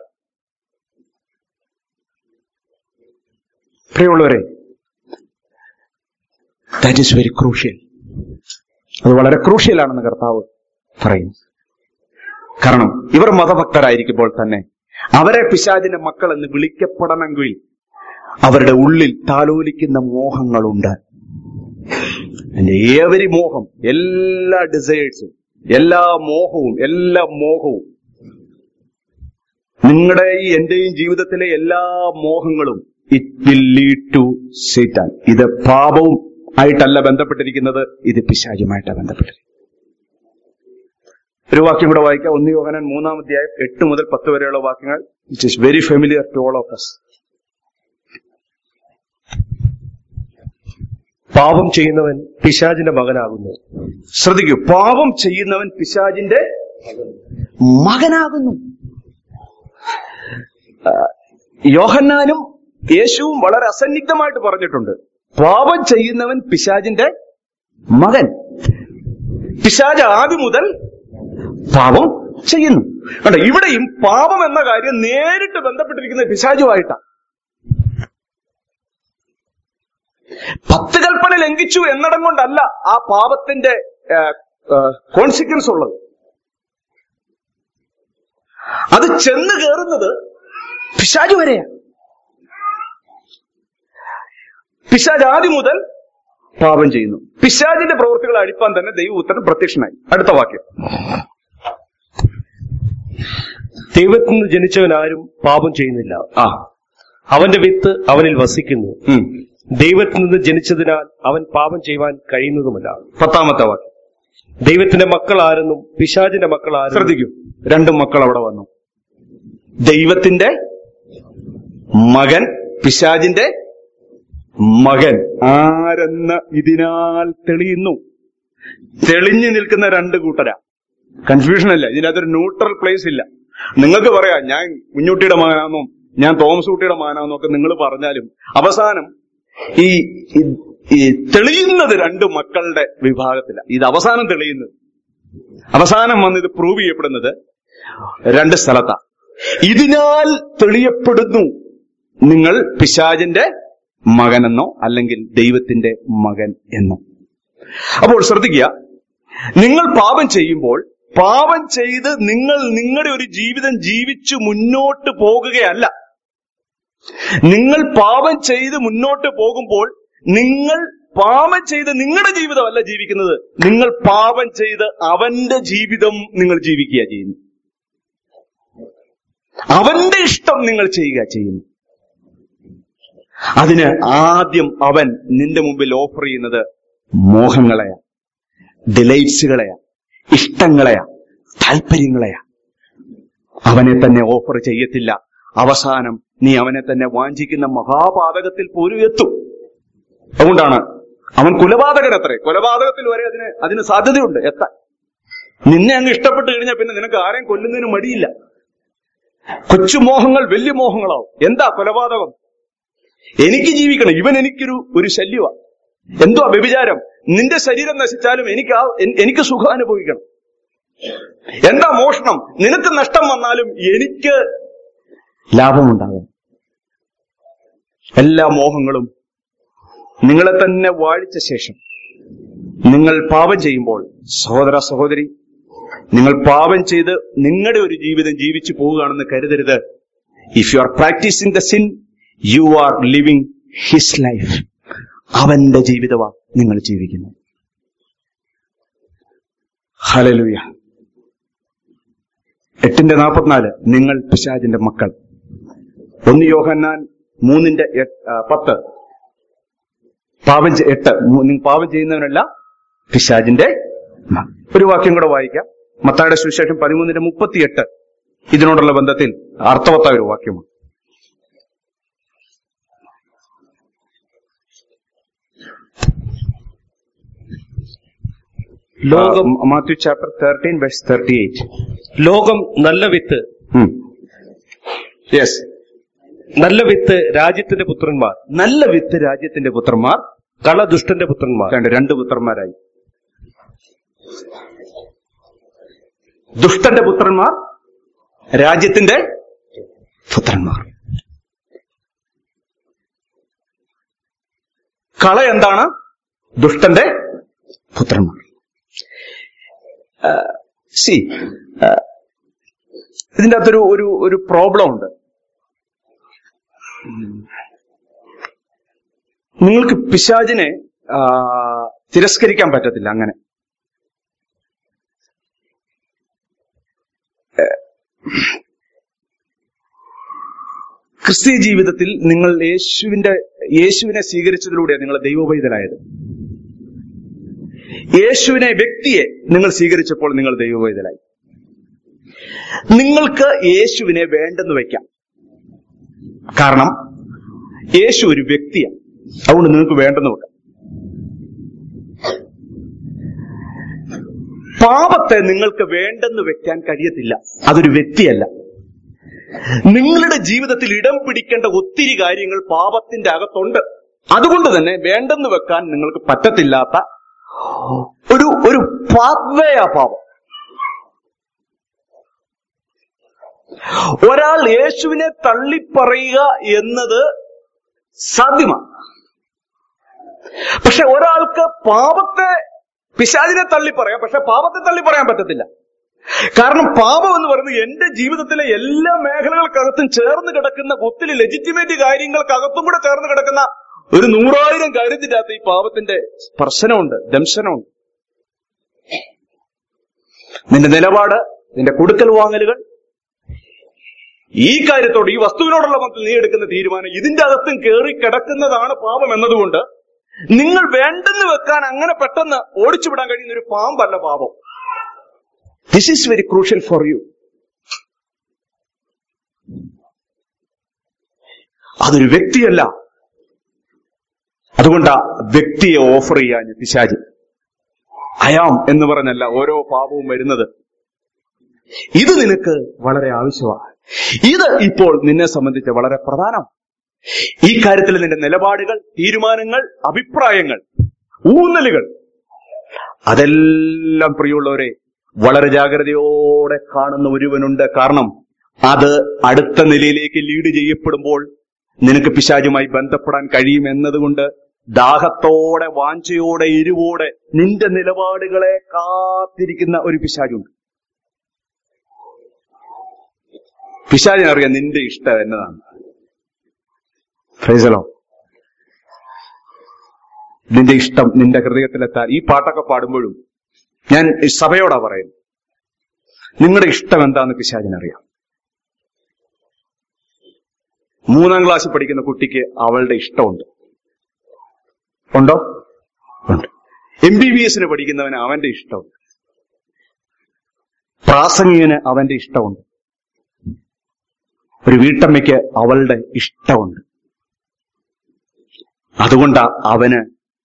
പ്രിയമുള്ളവരെ ദാറ്റ് ഈസ് വെരി ക്രൂഷ്യൽ അത് വളരെ ക്രൂഷ്യലാണെന്ന് കർത്താവ് പറയുന്നു കാരണം ഇവർ മതഭക്തരായിരിക്കുമ്പോൾ തന്നെ അവരെ പിശാചിന്റെ മക്കൾ എന്ന് വിളിക്കപ്പെടണമെങ്കിൽ അവരുടെ ഉള്ളിൽ താലോലിക്കുന്ന മോഹങ്ങളുണ്ട് ഏവരി മോഹം എല്ലാ ഡിസൈഡ്സും എല്ലാ മോഹവും എല്ലാ മോഹവും നിങ്ങളുടെ ഈ എന്റെയും ജീവിതത്തിലെ എല്ലാ മോഹങ്ങളും it will lead to Satan ഇത് പാപവും ആയിട്ടല്ല ബന്ധപ്പെട്ടിരിക്കുന്നത് ഇത് പിശാചുമായിട്ടാണ് ബന്ധപ്പെട്ടിരിക്കുന്നത് ഒരു വാക്യം കൂടെ വായിക്കാം ഒന്ന് യോഹനൻ മൂന്നാം അധ്യായം എട്ട് മുതൽ പത്ത് വരെയുള്ള വാക്യങ്ങൾ it is very familiar to all of us
പാപം ചെയ്യുന്നവൻ പിശാചിന്റെ മകനാകുന്നു
ശ്രദ്ധിക്കൂ പാപം ചെയ്യുന്നവൻ പിശാചിന്റെ മകനാകുന്നു ആ, യോഹന്നാനും യേശുവും വളരെ അസന്നിഗ്ധമായിട്ട് പറഞ്ഞിട്ടുണ്ട് പാപം ചെയ്യുന്നവൻ പിശാചിന്റെ മകൻ പിശാജ് ആദ്യം മുതൽ പാപം ചെയ്യുന്നു കണ്ടോ ഇവിടെയും പാപം എന്ന കാര്യം നേരിട്ട് ബന്ധപ്പെട്ടിരിക്കുന്നത് പിശാചുമായിട്ടാണ് പത്ത് കൽപ്പന ലംഘിച്ചു എന്നിടം കൊണ്ടല്ല ആ പാപത്തിന്റെ കോൺസിക്വൻസ് ഉള്ളത് അത് ചെന്ന് കയറുന്നത് പിശാജ് വരെയാണ് പിശാജ് ആദ്യം മുതൽ പാപം ചെയ്യുന്നു പിശാജിന്റെ പ്രവൃത്തികൾ അടിപ്പാൻ തന്നെ ദൈവപുത്രൻ പ്രത്യക്ഷനായി അടുത്ത വാക്യം
ദൈവത്തിൽ നിന്ന് ജനിച്ചവൻ ആരും പാപം ചെയ്യുന്നില്ല
ആ
അവന്റെ വിത്ത് അവനിൽ വസിക്കുന്നു
ഉം.
ദൈവത്തിൽ നിന്ന് ജനിച്ചതിനാൽ അവൻ പാപം ചെയ്യുവാൻ കഴിയുന്നതുമല്ല
പത്താമത്തെ വാക്യം
ദൈവത്തിന്റെ മക്കൾ ആരെന്നും പിശാചിന്റെ മക്കൾ ആരെന്നും
ശ്രദ്ധിക്കൂ രണ്ടും മക്കൾ അവിടെ വന്നു ദൈവത്തിന്റെ മകൻ പിശാജിന്റെ മകൻ ആരെന്ന് ഇതിനാൽ തെളിയുന്നു തെളിഞ്ഞു നിൽക്കുന്ന രണ്ട് കൂട്ടരാ കൺഫ്യൂഷൻ അല്ല ഇതിനകത്തൊരു ന്യൂട്രൽ പ്ലേസ് ഇല്ല നിങ്ങൾക്ക് പറയാം ഞാൻ കുഞ്ഞുട്ടിയുടെ മകനാണെന്നും ഞാൻ തോമസ് കുട്ടിയുടെ മകനാണെന്നും ഒക്കെ നിങ്ങൾ പറഞ്ഞാലും അവസാനം ഈ ഈ- ഈ തെളിയുന്നത് രണ്ട് മക്കളുടെ വിഭാഗത്തില ഇത് അവസാനം തെളിയുന്നത് അവസാനം വന്ന് ഇത് പ്രൂവ് ചെയ്യപ്പെടുന്നത് രണ്ട് സ്ഥലത്താ ഇതിനാൽ തെളിയപ്പെടുന്നു നിങ്ങൾ പിശാചിന്റെ മകനെന്നോ അല്ലെങ്കിൽ ദൈവത്തിന്റെ മകൻ എന്നോ അപ്പോൾ ശ്രദ്ധിക്കുക നിങ്ങൾ പാപം ചെയ്യുമ്പോൾ പാപം ചെയ്ത് നിങ്ങൾ നിങ്ങളുടെ ഒരു ജീവിതം ജീവിച്ചു മുന്നോട്ട് പോകുകയല്ല നിങ്ങൾ പാപം ചെയ്ത് മുന്നോട്ട് പോകുമ്പോൾ നിങ്ങൾ പാപം ചെയ്ത് നിങ്ങളുടെ ജീവിതമല്ല ജീവിക്കുന്നത് നിങ്ങൾ പാപം ചെയ്ത് അവന്റെ ജീവിതം നിങ്ങൾ ജീവിക്കുക ചെയ്യുന്നു അവന്റെ ഇഷ്ടം നിങ്ങൾ ചെയ്യുക ചെയ്യുന്നു അതിന് ആദ്യം അവൻ നിന്റെ മുമ്പിൽ ഓഫർ ചെയ്യുന്നത് മോഹങ്ങളെയാ ഡിലൈറ്റ്സുകളെയാ ഇഷ്ടങ്ങളെയാ താല്പര്യങ്ങളെയാ അവനെ തന്നെ ഓഫർ ചെയ്യത്തില്ല അവസാനം നീ അവനെ തന്നെ വാഞ്ചിക്കുന്ന മഹാപാതകത്തിൽ പോലും എത്തും അതുകൊണ്ടാണ് അവൻ കൊലപാതകൻ അത്രേ കൊലപാതകത്തിൽ വരെ അതിന് അതിന് സാധ്യതയുണ്ട് എത്താൻ നിന്നെ അങ്ങ് ഇഷ്ടപ്പെട്ട് കഴിഞ്ഞാൽ പിന്നെ നിനക്ക് ആരെയും കൊല്ലുന്നതിന് മടിയില്ല കൊച്ചു മോഹങ്ങൾ വലിയ മോഹങ്ങളാവും എന്താ കൊലപാതകം എനിക്ക് ജീവിക്കണം ഇവൻ എനിക്കൊരു ഒരു ശല്യമാ എന്തുവാ വ്യഭിചാരം നിന്റെ ശരീരം നശിച്ചാലും എനിക്ക് ആ എൻ- എനിക്ക് സുഖം അനുഭവിക്കണം എന്താ മോഷണം നിനക്ക് നഷ്ടം വന്നാലും എനിക്ക് ലാഭമുണ്ടാകും എല്ലാ മോഹങ്ങളും നിങ്ങളെ തന്നെ വാഴിച്ച ശേഷം നിങ്ങൾ പാപം ചെയ്യുമ്പോൾ സഹോദര സഹോദരി നിങ്ങൾ പാപം ചെയ്ത് നിങ്ങളുടെ ഒരു ജീവിതം ജീവിച്ചു പോവുകയാണെന്ന് കരുതരുത് if you are practicing the sin you are living his life അവന്റെ ജീവിതമാ നിങ്ങൾ ജീവിക്കുന്നത് ഹലലുയ എട്ടിന്റെ നാൽപ്പത്തിനാല് നിങ്ങൾ പിശാജിന്റെ മക്കൾ ഒന്ന് യോഹന്നാൻ മൂന്നിന്റെ എട്ട്- ആ, പത്ത് പാപം ചെ- എട്ട് മൂ- നിങ്ങൾ പാപം ചെയ്യുന്നവനല്ല പിശാജിന്റെ മ- ഒരു വാക്യം കൂടെ വായിക്കാം മത്തായുടെ സുവിശേഷം പതിമൂന്നിന്റെ മുപ്പത്തിയെട്ട് ഇതിനോടുള്ള ബന്ധത്തിൽ അർത്ഥവത്തായ ഒരു വാക്യമാണ്
ലോകം
Matthew chapter thirteen verse thirty eight
ലോകം നല്ല വിത്ത്
യെസ്
നല്ല വിത്ത് രാജ്യത്തിന്റെ പുത്രന്മാർ
നല്ല വിത്ത് രാജ്യത്തിന്റെ പുത്രന്മാർ
കള ദുഷ്ടന്റെ പുത്രന്മാർ
രണ്ട് രണ്ട് പുത്രന്മാരായി ദുഷ്ടന്റെ പുത്രന്മാർ രാജ്യത്തിന്റെ പുത്രന്മാർ കള എന്താണ് ദുഷ്ടന്റെ പുത്രന്മാർ സി ഇതിന്റെ അകത്തൊരു ഒരു ഒരു പ്രോബ്ലം ഉണ്ട് നിങ്ങൾക്ക് പിശാചിനെ ആ, തിരസ്കരിക്കാൻ പറ്റത്തില്ല അങ്ങനെ ഏ, ക്രിസ്തീയ ജീവിതത്തിൽ നിങ്ങൾ യേശുവിന്റെ യേശുവിനെ സ്വീകരിച്ചതിലൂടെയാണ് നിങ്ങൾ ദൈവവൈതലായത് യേശുവിനെ വ്യക്തിയെ നിങ്ങൾ സ്വീകരിച്ചപ്പോൾ നിങ്ങൾ ദൈവവൈതലായി നിങ്ങൾക്ക് യേശുവിനെ വേണ്ടെന്ന് വയ്ക്കാം കാരണം യേശു ഒരു വ്യക്തിയാണ് അതുകൊണ്ട് നിങ്ങൾക്ക് വേണ്ടെന്ന് വെക്കാം പാപത്തെ നിങ്ങൾക്ക് വേണ്ടെന്ന് വെക്കാൻ കഴിയത്തില്ല അതൊരു വ്യക്തിയല്ല നിങ്ങളുടെ ജീവിതത്തിൽ ഇടം പിടിക്കേണ്ട ഒത്തിരി കാര്യങ്ങൾ പാപത്തിന്റെ അകത്തുണ്ട് അതുകൊണ്ട് തന്നെ വേണ്ടെന്ന് വെക്കാൻ നിങ്ങൾക്ക് പറ്റത്തില്ലാത്ത ഒരു ഒരു പാത്വേ ആ പാപം ഒരാൾ യേശുവിനെ തള്ളിപ്പറയുക എന്നത് സാധ്യമാണ് പക്ഷെ ഒരാൾക്ക് പാപത്തെ പിശാചിനെ തള്ളി പറയാം പക്ഷെ പാപത്തെ തള്ളി പറയാൻ പറ്റത്തില്ല കാരണം പാപം എന്ന് പറയുന്നത് എന്റെ ജീവിതത്തിലെ എല്ലാ മേഖലകൾക്കകത്തും ചേർന്ന് കിടക്കുന്ന ഒത്തിരി ലെജിറ്റിമേറ്റ് കാര്യങ്ങൾക്കകത്തും കൂടെ ചേർന്ന് കിടക്കുന്ന ഒരു നൂറായിരം കാര്യത്തിന്റെ അകത്ത് ഈ പാപത്തിന്റെ സ്പർശനമുണ്ട് ദംശനമുണ്ട് നിന്റെ നിലപാട് നിന്റെ കൊടുക്കൽ വാങ്ങലുകൾ ഈ കാര്യത്തോട് ഈ വസ്തുവിനോടുള്ള ബന്ധത്തിൽ നീ എടുക്കുന്ന തീരുമാനം ഇതിന്റെ അകത്തും കയറി കിടക്കുന്നതാണ് പാപം എന്നതുകൊണ്ട് നിങ്ങൾ വേണ്ടെന്ന് വെക്കാൻ അങ്ങനെ പെട്ടെന്ന് ഓടിച്ചു വിടാൻ കഴിയുന്ന ഒരു പാമ്പല്ല പാപം this is very crucial for you അതൊരു വ്യക്തിയല്ല അതുകൊണ്ട് ആ വ്യക്തിയെ ഓഫർ ചെയ്യാൻ പിശാചി അയാം എന്ന് പറഞ്ഞല്ല ഓരോ പാപവും വരുന്നത് ഇത് നിനക്ക് വളരെ ആവശ്യമാണ് ഇത് ഇപ്പോൾ നിന്നെ സംബന്ധിച്ച് വളരെ പ്രധാനം ഈ കാര്യത്തിൽ നിന്റെ നിലപാടുകൾ തീരുമാനങ്ങൾ അഭിപ്രായങ്ങൾ ഊന്നലുകൾ അതെല്ലാം പ്രിയമുള്ളവരെ വളരെ ജാഗ്രതയോടെ കാണുന്ന ഒരുവനുണ്ട് കാരണം അത് അടുത്ത നിലയിലേക്ക് ലീഡ് ചെയ്യപ്പെടുമ്പോൾ നിനക്ക് പിശാചുമായി ബന്ധപ്പെടാൻ കഴിയും എന്നതുകൊണ്ട് ദാഹത്തോടെ വാഞ്ചയോടെ എരിവോടെ നിന്റെ നിലപാടുകളെ കാത്തിരിക്കുന്ന ഒരു പിശാചുണ്ട് പിശാചിനറിയാം നിന്റെ ഇഷ്ടം എന്നതാണ് ഫ്രൈസലോ നിന്റെ ഇഷ്ടം നിന്റെ ഹൃദയത്തിലെത്താൻ ഈ പാട്ടൊക്കെ പാടുമ്പോഴും ഞാൻ ഈ സഭയോടാ പറയുന്നത് നിങ്ങളുടെ ഇഷ്ടം എന്താന്ന് പിശാചിനറിയാം മൂന്നാം ക്ലാസ്സിൽ പഠിക്കുന്ന കുട്ടിക്ക് അവളുടെ ഇഷ്ടമുണ്ട് ഉണ്ടോ ഉണ്ട് എം ബി ബി എസിന് പഠിക്കുന്നവന് അവന്റെ ഇഷ്ടമുണ്ട് പ്രാസംഗികന് അവന്റെ ഇഷ്ടമുണ്ട് ഒരു വീട്ടമ്മയ്ക്ക് അവളുടെ ഇഷ്ടമുണ്ട് അതുകൊണ്ടാ അവന്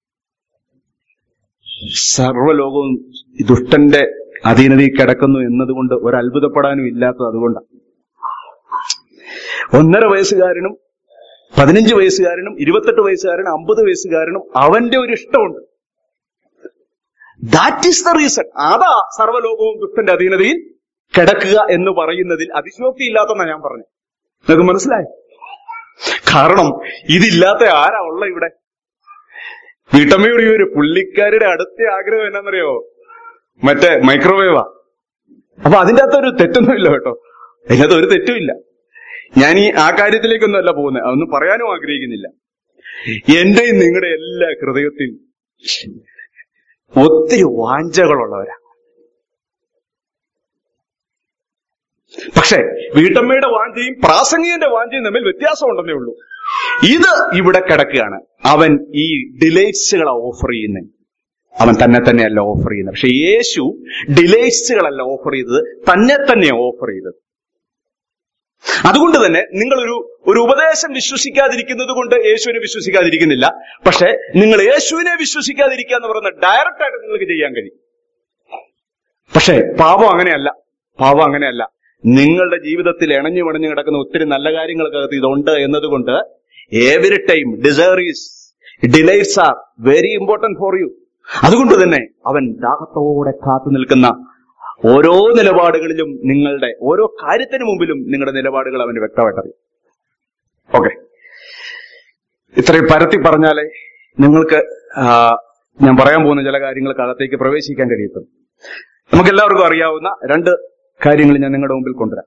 സർവ്വലോകവും ഈ ദുഷ്ടന്റെ അധീനതയിൽ കിടക്കുന്നു എന്നതുകൊണ്ട് ഒരു അത്ഭുതപ്പെടാനും ഇല്ലാത്തത് അതുകൊണ്ടാണ് ഒന്നര വയസ്സുകാരനും പതിനഞ്ച് വയസ്സുകാരനും ഇരുപത്തെട്ട് വയസ്സുകാരനും അമ്പത് വയസ്സുകാരനും അവന്റെ ഒരു ഇഷ്ടമുണ്ട് ദാറ്റ് ഈസ് ദ റീസൺ അതാ സർവ്വലോകവും ദുഷ്ടന്റെ അധീനതയിൽ കിടക്കുക എന്ന് പറയുന്നതിൽ അതിശോക്തി ഇല്ലാത്തെന്നാ ഞാൻ പറഞ്ഞു നിങ്ങൾക്ക് മനസ്സിലായി കാരണം ഇതില്ലാത്ത ആരാ ഉള്ള ഇവിടെ വീട്ടമ്മയുടെ ഈ ഒരു പുള്ളിക്കാരുടെ അടുത്ത ആഗ്രഹം എന്നാന്നറിയോ മറ്റേ മൈക്രോവേവാ അപ്പൊ അതിന്റെ അകത്ത് ഒരു തെറ്റൊന്നുമില്ല കേട്ടോ അതിനകത്ത് ഒരു തെറ്റുമില്ല ഞാൻ ഈ ആ കാര്യത്തിലേക്കൊന്നും അല്ല പോകുന്നത് അതൊന്നും പറയാനും ആഗ്രഹിക്കുന്നില്ല എന്റെയും നിങ്ങളുടെ എല്ലാ ഹൃദയത്തിൽ ഒത്തിരി വാഞ്ചകളുള്ളവരാ പക്ഷെ വീട്ടമ്മയുടെ വാഞ്ചയും പ്രാസംഗികന്റെ വാഞ്ചയും തമ്മിൽ വ്യത്യാസം ഉണ്ടെന്നേ ഉള്ളൂ ഇത് ഇവിടെ കിടക്കുകയാണ് അവൻ ഈ ഡിലേറ്റ്സുകളെ ഓഫർ ചെയ്യുന്നത് അവൻ തന്നെ തന്നെയല്ല ഓഫർ ചെയ്യുന്നത് പക്ഷെ യേശു ഡിലേറ്റ്സുകളല്ല ഓഫർ ചെയ്തത് തന്നെ തന്നെയാണ് ഓഫർ ചെയ്തത് അതുകൊണ്ട് തന്നെ നിങ്ങളൊരു ഒരു ഉപദേശം വിശ്വസിക്കാതിരിക്കുന്നത് കൊണ്ട് യേശുവിനെ വിശ്വസിക്കാതിരിക്കുന്നില്ല പക്ഷെ നിങ്ങൾ യേശുവിനെ വിശ്വസിക്കാതിരിക്കുക എന്ന് പറയുന്ന ഡയറക്റ്റ് ആയിട്ട് നിങ്ങൾക്ക് ചെയ്യാൻ കഴിയും പക്ഷേ പാപം അങ്ങനെയല്ല പാപം അങ്ങനെയല്ല നിങ്ങളുടെ ജീവിതത്തിൽ ഇണഞ്ഞു വിണഞ്ഞു കിടക്കുന്ന ഒത്തിരി നല്ല കാര്യങ്ങൾക്കകത്ത് ഇതുണ്ട് എന്നതുകൊണ്ട് every time desires delights are very important for you അതുകൊണ്ട് തന്നെ അവൻ ദാഹത്തോടെ കാത്തു നിൽക്കുന്ന ഓരോ നിലപാടുകളിലും നിങ്ങളുടെ ഓരോ കാര്യത്തിന് മുമ്പിലും നിങ്ങളുടെ നിലപാടുകൾ അവന് വ്യക്തമായിട്ടറിയും ഓക്കെ ഇത്രയും പരത്തി പറഞ്ഞാലേ നിങ്ങൾക്ക് ആ, ഞാൻ പറയാൻ പോകുന്ന ചില കാര്യങ്ങൾക്ക് അകത്തേക്ക് പ്രവേശിക്കാൻ കഴിയത്തും നമുക്ക് എല്ലാവർക്കും അറിയാവുന്ന രണ്ട് കാര്യങ്ങൾ ഞാൻ നിങ്ങളുടെ മുമ്പിൽ കൊണ്ടുവരാം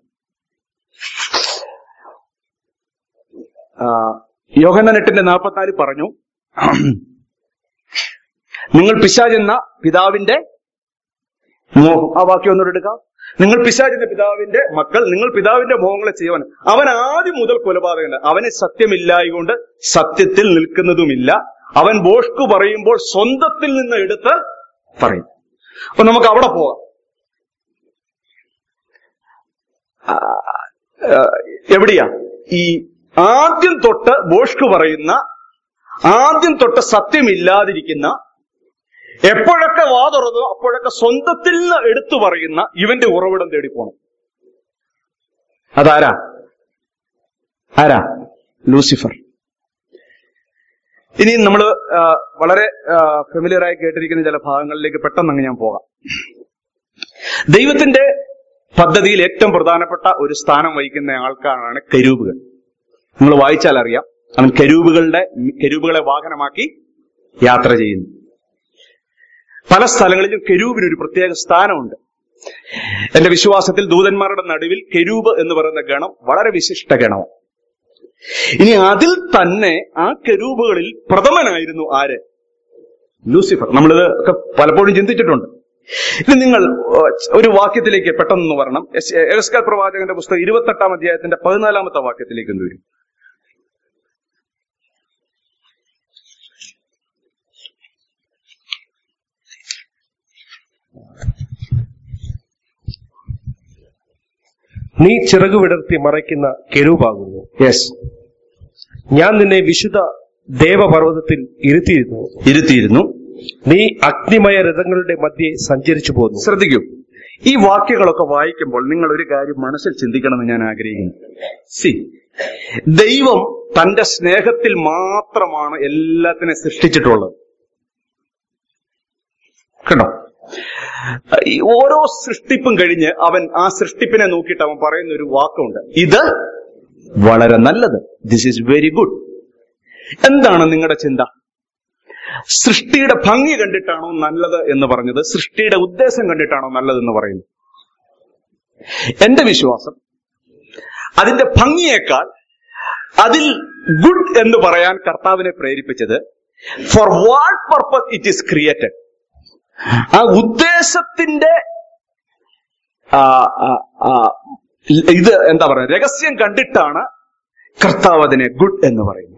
ആ, യോഹന്നാൻ എട്ടിന്റെ നാൽപ്പത്തിനാല് പറഞ്ഞു നിങ്ങൾ പിശാചെന്ന പിതാവിന്റെ മോഹം ആ വാക്യം ഒന്നുകൂടെ എടുക്കാം നിങ്ങൾ പിശാചിന്റെ പിതാവിന്റെ മക്കൾ നിങ്ങൾ പിതാവിന്റെ മോഹങ്ങളെ ചെയ്യുവാൻ അവൻ ആദ്യം മുതൽ കൊലപാതകണ്ട് അവന് സത്യമില്ലായകൊണ്ട് സത്യത്തിൽ നിൽക്കുന്നതുമില്ല അവൻ ബോഷ്കു പറയുമ്പോൾ സ്വന്തത്തിൽ നിന്ന് എടുത്ത് പറയും അപ്പൊ നമുക്ക് അവിടെ പോകാം ആ, ആ, എവിടെയാ ഈ ആദ്യം തൊട്ട് ബോഷ്കു പറയുന്ന ആദ്യം തൊട്ട് സത്യമില്ലാതിരിക്കുന്ന എപ്പോഴൊക്കെ വാ തുറന്നോ അപ്പോഴൊക്കെ സ്വന്തത്തിൽ നിന്ന് എടുത്തു പറയുന്ന ഇവന്റെ ഉറവിടം തേടി പോണം അതാരാ ആരാ ലൂസിഫർ ഇനി നമ്മൾ വളരെ ഫെമിലിയർ ആയി കേട്ടിരിക്കുന്ന ചില ഭാഗങ്ങളിലേക്ക് പെട്ടെന്ന് അങ്ങ് ഞാൻ പോകാം ദൈവത്തിന്റെ പദ്ധതിയിൽ ഏറ്റവും പ്രധാനപ്പെട്ട ഒരു സ്ഥാനം വഹിക്കുന്ന ആൾക്കാരാണ് കരൂപുകൾ നിങ്ങൾ വായിച്ചാൽ അറിയാം അവൻ കരൂപുകളുടെ കരൂപുകളെ വാഹനമാക്കി യാത്ര ചെയ്യുന്നു പല സ്ഥലങ്ങളിലും കെരൂബിന് ഒരു പ്രത്യേക സ്ഥാനമുണ്ട് എന്റെ വിശ്വാസത്തിൽ ദൂതന്മാരുടെ നടുവിൽ കെരൂബ് എന്ന് പറയുന്ന ഗണം വളരെ വിശിഷ്ട ഗണമാണ് ഇനി അതിൽ തന്നെ ആ കെരൂബുകളിൽ പ്രഥമനായിരുന്നു ആര് ലൂസിഫർ നമ്മളിത് ഒക്കെ പലപ്പോഴും ചിന്തിച്ചിട്ടുണ്ട് ഇനി നിങ്ങൾ ഏഹ്, ഒരു വാക്യത്തിലേക്ക് പെട്ടെന്ന് വരണം എസ്കാർ പ്രവാചകന്റെ പുസ്തകം ഇരുപത്തെട്ടാം അധ്യായത്തിന്റെ പതിനാലാമത്തെ വാക്യത്തിലേക്ക് ഒന്ന് വരും
നീ ചിറകു വിടർത്തി മറയ്ക്കുന്ന കെരൂപാകുന്നു
യെസ്
ഞാൻ നിന്നെ വിശുദ്ധ ദേവപർവ്വതത്തിൽ ഇരുത്തിയിരുന്നു
ഇരുത്തിയിരുന്നു
നീ അഗ്നിമയ രഥങ്ങളുടെ മധ്യേ സഞ്ചരിച്ചു പോന്നു
ശ്രദ്ധിക്കൂ ഈ വാക്യങ്ങളൊക്കെ വായിക്കുമ്പോൾ നിങ്ങൾ ഒരു കാര്യം മനസ്സിൽ ചിന്തിക്കണമെന്ന് ഞാൻ ആഗ്രഹിക്കുന്നു സി ദൈവം തന്റെ സ്നേഹത്തിൽ മാത്രമാണ് എല്ലാത്തിനെ സൃഷ്ടിച്ചിട്ടുള്ളത് കണ്ടോ ഈ ഓരോ സൃഷ്ടിപ്പും കഴിഞ്ഞ് അവൻ ആ സൃഷ്ടിപ്പിനെ നോക്കിയിട്ട് അവൻ പറയുന്ന ഒരു വാക്കുണ്ട് ഇത് വളരെ നല്ലത് ദിസ് ഈസ് വെരി ഗുഡ് എന്താണ് നിങ്ങളുടെ ചിന്ത സൃഷ്ടിയുടെ ഭംഗി കണ്ടിട്ടാണോ നല്ലത് എന്ന് പറഞ്ഞത് സൃഷ്ടിയുടെ ഉദ്ദേശം കണ്ടിട്ടാണോ നല്ലതെന്ന് പറയുന്നത് എന്റെ വിശ്വാസം അതിന്റെ ഭംഗിയേക്കാൾ അതിൽ ഗുഡ് എന്ന് പറയാൻ കർത്താവിനെ പ്രേരിപ്പിച്ചത് for what purpose it is created ആ ഉദ്ദേശത്തിന്റെ ആ, ആ, ആ, ഇത് എന്താ പറയുക രഹസ്യം കണ്ടിട്ടാണ് കർത്താവ് അതിനെ ഗുഡ് എന്ന് പറയുന്നത്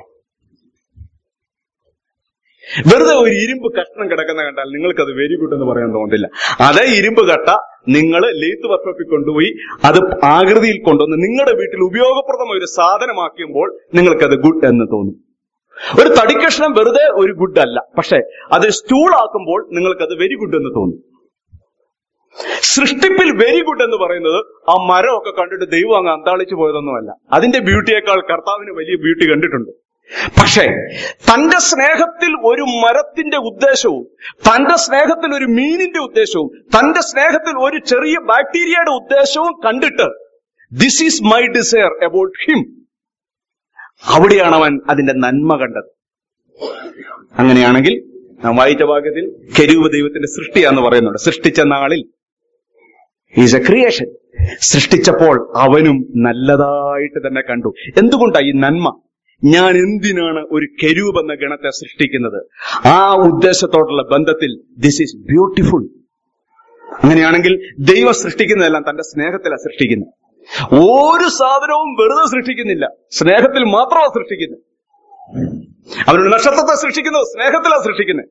വെറുതെ ഒരു ഇരുമ്പ് കഷ്ണം കിടക്കുന്ന കണ്ടാൽ നിങ്ങൾക്ക് അത് വെരി ഗുഡ് എന്ന് പറയാൻ തോന്നില്ല അതേ ഇരുമ്പ് കട്ട നിങ്ങൾ ലെയ്ത്ത് വർഷപ്പിൽ കൊണ്ടുപോയി അത് ആകൃതിയിൽ കൊണ്ടുവന്ന് നിങ്ങളുടെ വീട്ടിൽ ഉപയോഗപ്രദമായ ഒരു സാധനമാക്കുമ്പോൾ നിങ്ങൾക്കത് ഗുഡ് എന്ന് തോന്നും ഒരു തടിക്കഷ്ണം വെറുതെ ഒരു ഗുഡ് അല്ല പക്ഷെ അത് സ്റ്റൂൾ ആക്കുമ്പോൾ നിങ്ങൾക്കത് വെരി ഗുഡ് എന്ന് തോന്നും സൃഷ്ടിപ്പിൽ വെരി ഗുഡ് എന്ന് പറയുന്നത് ആ മരമൊക്കെ കണ്ടിട്ട് ദൈവം അങ്ങ് അന്താളിച്ചു പോയതൊന്നുമല്ല അതിന്റെ ബ്യൂട്ടിയേക്കാൾ കർത്താവിന് വലിയ ബ്യൂട്ടി കണ്ടിട്ടുണ്ട് പക്ഷേ തന്റെ സ്നേഹത്തിൽ ഒരു മരത്തിന്റെ ഉദ്ദേശവും തന്റെ സ്നേഹത്തിൽ ഒരു മീനിന്റെ ഉദ്ദേശവും തന്റെ സ്നേഹത്തിൽ ഒരു ചെറിയ ബാക്ടീരിയയുടെ ഉദ്ദേശവും കണ്ടിട്ട് this is my desire about him അവിടെയാണ് അവൻ അതിന്റെ നന്മ കണ്ടത് അങ്ങനെയാണെങ്കിൽ നാം വായിച്ച ഭാഗത്തിൽ കരൂപ ദൈവത്തിന്റെ സൃഷ്ടിയാന്ന് പറയുന്നുണ്ട് സൃഷ്ടിച്ച നാളിൽ ഈസ് എ ക്രിയേഷൻ സൃഷ്ടിച്ചപ്പോൾ അവനും നല്ലതായിട്ട് തന്നെ കണ്ടു എന്തുകൊണ്ടാ ഈ നന്മ ഞാൻ എന്തിനാണ് ഒരു കരൂപ് എന്ന ഗണത്തെ സൃഷ്ടിക്കുന്നത് ആ ഉദ്ദേശത്തോടുള്ള ബന്ധത്തിൽ ദിസ് ഈസ് ബ്യൂട്ടിഫുൾ അങ്ങനെയാണെങ്കിൽ ദൈവം സൃഷ്ടിക്കുന്നതെല്ലാം തന്റെ സ്നേഹത്തിലാണ് സൃഷ്ടിക്കുന്നത് ഒരു സാധനവും വെറുതെ സൃഷ്ടിക്കുന്നില്ല സ്നേഹത്തിൽ മാത്രമാണ് സൃഷ്ടിക്കുന്നത് അവനൊരു നക്ഷത്രത്തെ സൃഷ്ടിക്കുന്നത് സ്നേഹത്തിലാണ് സൃഷ്ടിക്കുന്നത്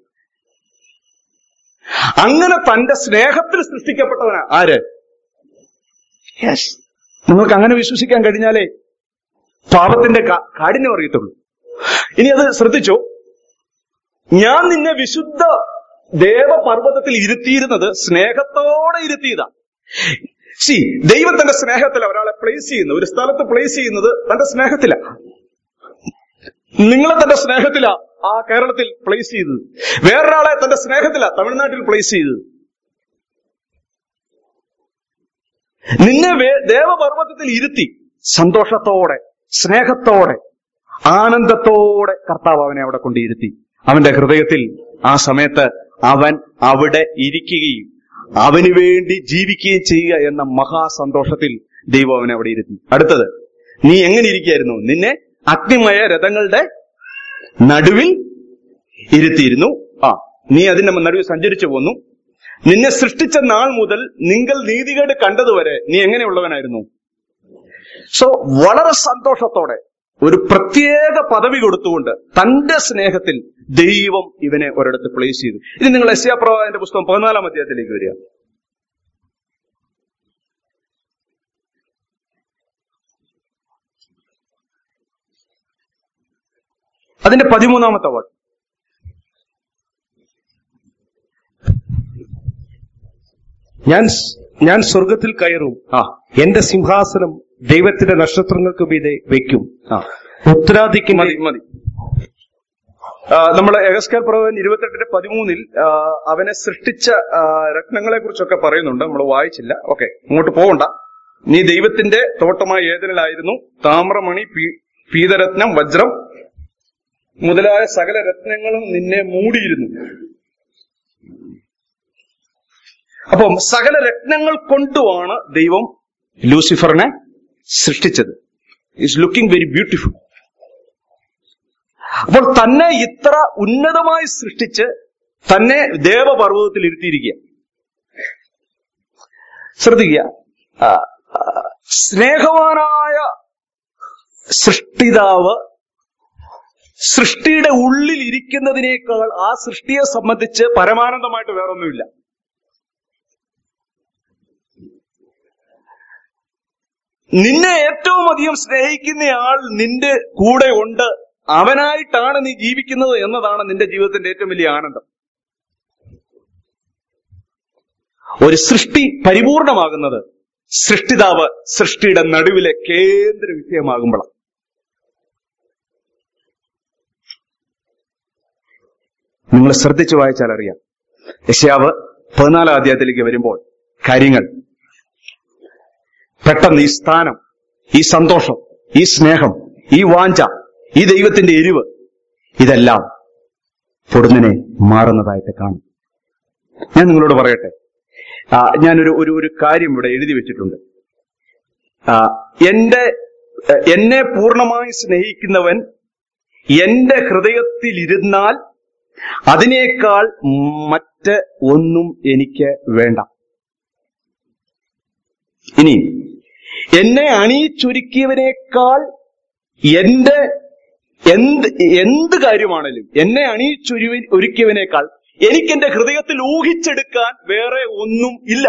അങ്ങനെ തന്റെ സ്നേഹത്തിൽ സൃഷ്ടിക്കപ്പെട്ടവനാ ആര് യെസ് നിങ്ങൾക്ക് അങ്ങനെ വിശ്വസിക്കാൻ കഴിഞ്ഞാലേ പാപത്തിന്റെ കാ- കാഠിന്യം അറിയത്തുള്ളൂ ഇനി അത് ശ്രദ്ധിച്ചോ ഞാൻ നിന്നെ വിശുദ്ധ ദേവപർവ്വതത്തിൽ ഇരുത്തിയിരുന്നത് സ്നേഹത്തോടെ ഇരുത്തിയതാ സി ദൈവം തന്റെ സ്നേഹത്തിൽ ഒരാളെ പ്ലേസ് ചെയ്യുന്നു ഒരു സ്ഥലത്ത് പ്ലേസ് ചെയ്യുന്നത് തന്റെ സ്നേഹത്തിലാ നിങ്ങളെ തന്റെ സ്നേഹത്തിലാ ആ കേരളത്തിൽ പ്ലേസ് ചെയ്തത് വേറൊരാളെ തന്റെ സ്നേഹത്തിലാ തമിഴ്നാട്ടിൽ പ്ലേസ് ചെയ്തത് നിന്നെ വേ- ദേവപർവ്വതത്തിൽ ഇരുത്തി സന്തോഷത്തോടെ സ്നേഹത്തോടെ ആനന്ദത്തോടെ കർത്താവ് അവനെ അവിടെ കൊണ്ടിരുത്തി അവന്റെ ഹൃദയത്തിൽ ആ സമയത്ത് അവൻ അവിടെ ഇരിക്കുകയും അവന് വേണ്ടി ജീവിക്കുകയും ചെയ്യുക എന്ന മഹാസന്തോഷത്തിൽ ദൈവം അവനെ അവിടെ ഇരുത്തി അടുത്തത് നീ എങ്ങനെ ഇരിക്കുകയായിരുന്നു നിന്നെ അഗ്നിമയ രഥങ്ങളുടെ നടുവിൽ ഇരുത്തിയിരുന്നു ആ നീ അതിന്റെ നടുവിൽ സഞ്ചരിച്ചു പോന്നു നിന്നെ സൃഷ്ടിച്ച നാൾ മുതൽ നിങ്ങൾ നീതികേട് കണ്ടതുവരെ നീ എങ്ങനെയുള്ളവനായിരുന്നു സോ വളരെ സന്തോഷത്തോടെ ഒരു പ്രത്യേക പദവി കൊടുത്തുകൊണ്ട് തന്റെ സ്നേഹത്തിൽ ദൈവം ഇവനെ ഒരിടത്ത് പ്ലേസ് ചെയ്തു ഇനി നിങ്ങൾ എസ്യാപ്രവാന്റെ പുസ്തകം പതിനാലാം അധ്യായത്തിലേക്ക് വരിക അതിന്റെ പതിമൂന്നാമത്തെ വാക്ക്
ഞാൻ സ്- ഞാൻ സ്വർഗത്തിൽ കയറും
ആ
എന്റെ സിംഹാസനം ദൈവത്തിന്റെ നക്ഷത്രങ്ങൾക്ക് മീതെ വയ്ക്കും
ആ
ഉത്തരാദിക്കുന്ന
മതി മതി നമ്മൾ എഗസ്കൽ പ്രവൻ ഇരുപത്തെട്ടിന്റെ പതിമൂന്നിൽ ആ, അവനെ സൃഷ്ടിച്ച രത്നങ്ങളെ കുറിച്ചൊക്കെ പറയുന്നുണ്ട് നമ്മൾ വായിച്ചില്ല ഓക്കെ അങ്ങോട്ട് പോകണ്ട നീ ദൈവത്തിന്റെ തോട്ടമായ ഏതനിലായിരുന്നു താമ്രമണി പീ- പീതരത്നം വജ്രം മുതലായ സകല രത്നങ്ങളും നിന്നെ മൂടിയിരുന്നു അപ്പം സകല രത്നങ്ങൾ കൊണ്ടുമാണ് ദൈവം ലൂസിഫറിനെ സൃഷ്ടിച്ചത് ഈസ് ലുക്കിംഗ് വെരി ബ്യൂട്ടിഫുൾ അപ്പോൾ തന്നെ ഇത്ര ഉന്നതമായി സൃഷ്ടിച്ച് തന്നെ ദേവപർവ്വതത്തിൽ ഇരുത്തിയിരിക്കുക ശ്രദ്ധിക്കുക ആ, ആ, സ്നേഹവാനായ സൃഷ്ടിതാവ് സൃഷ്ടിയുടെ ഉള്ളിൽ ഇരിക്കുന്നതിനേക്കാൾ ആ സൃഷ്ടിയെ സംബന്ധിച്ച് പരമാനന്ദമായിട്ട് വേറൊന്നുമില്ല നിന്നെ ഏറ്റവും അധികം സ്നേഹിക്കുന്നയാൾ നിന്റെ കൂടെ ഉണ്ട് അവനായിട്ടാണ് നീ ജീവിക്കുന്നത് എന്നതാണ് നിന്റെ ജീവിതത്തിന്റെ ഏറ്റവും വലിയ ആനന്ദം ഒരു സൃഷ്ടി പരിപൂർണമാകുന്നത് സൃഷ്ടിതാവ് സൃഷ്ടിയുടെ നടുവിലെ കേന്ദ്ര വിഷയമാകുമ്പോഴാണ് നിങ്ങൾ ശ്രദ്ധിച്ചു വായിച്ചാൽ അറിയാം യശയാവ് പതിനാലാം അധ്യായത്തിലേക്ക് വരുമ്പോൾ കാര്യങ്ങൾ പെട്ടെന്ന് ഈ സ്ഥാനം ഈ സന്തോഷം ഈ സ്നേഹം ഈ വാഞ്ച ഈ ദൈവത്തിന്റെ എരിവ് ഇതെല്ലാം പൊടുന്നനെ മാറുന്നതായിട്ട് കാണും ഞാൻ നിങ്ങളോട് പറയട്ടെ ആ, ഞാനൊരു ഒരു ഒരു കാര്യം ഇവിടെ എഴുതി വെച്ചിട്ടുണ്ട് ആ, എന്റെ എ- എന്നെ പൂർണ്ണമായി സ്നേഹിക്കുന്നവൻ എന്റെ ഹൃദയത്തിൽ ഇരുന്നാൽ അതിനേക്കാൾ മറ്റ് ഒന്നും എനിക്ക് വേണ്ട ഇനി എന്നെ അണിയിച്ചൊരുക്കിയവനേക്കാൾ എന്റെ എന്ത് എന്ത് കാര്യമാണേലും എന്നെ അണിയിച്ചൊരു ഒരുക്കിയവനേക്കാൾ എനിക്ക് എന്റെ ഹൃദയത്തിൽ ഊഹിച്ചെടുക്കാൻ വേറെ ഒന്നും ഇല്ല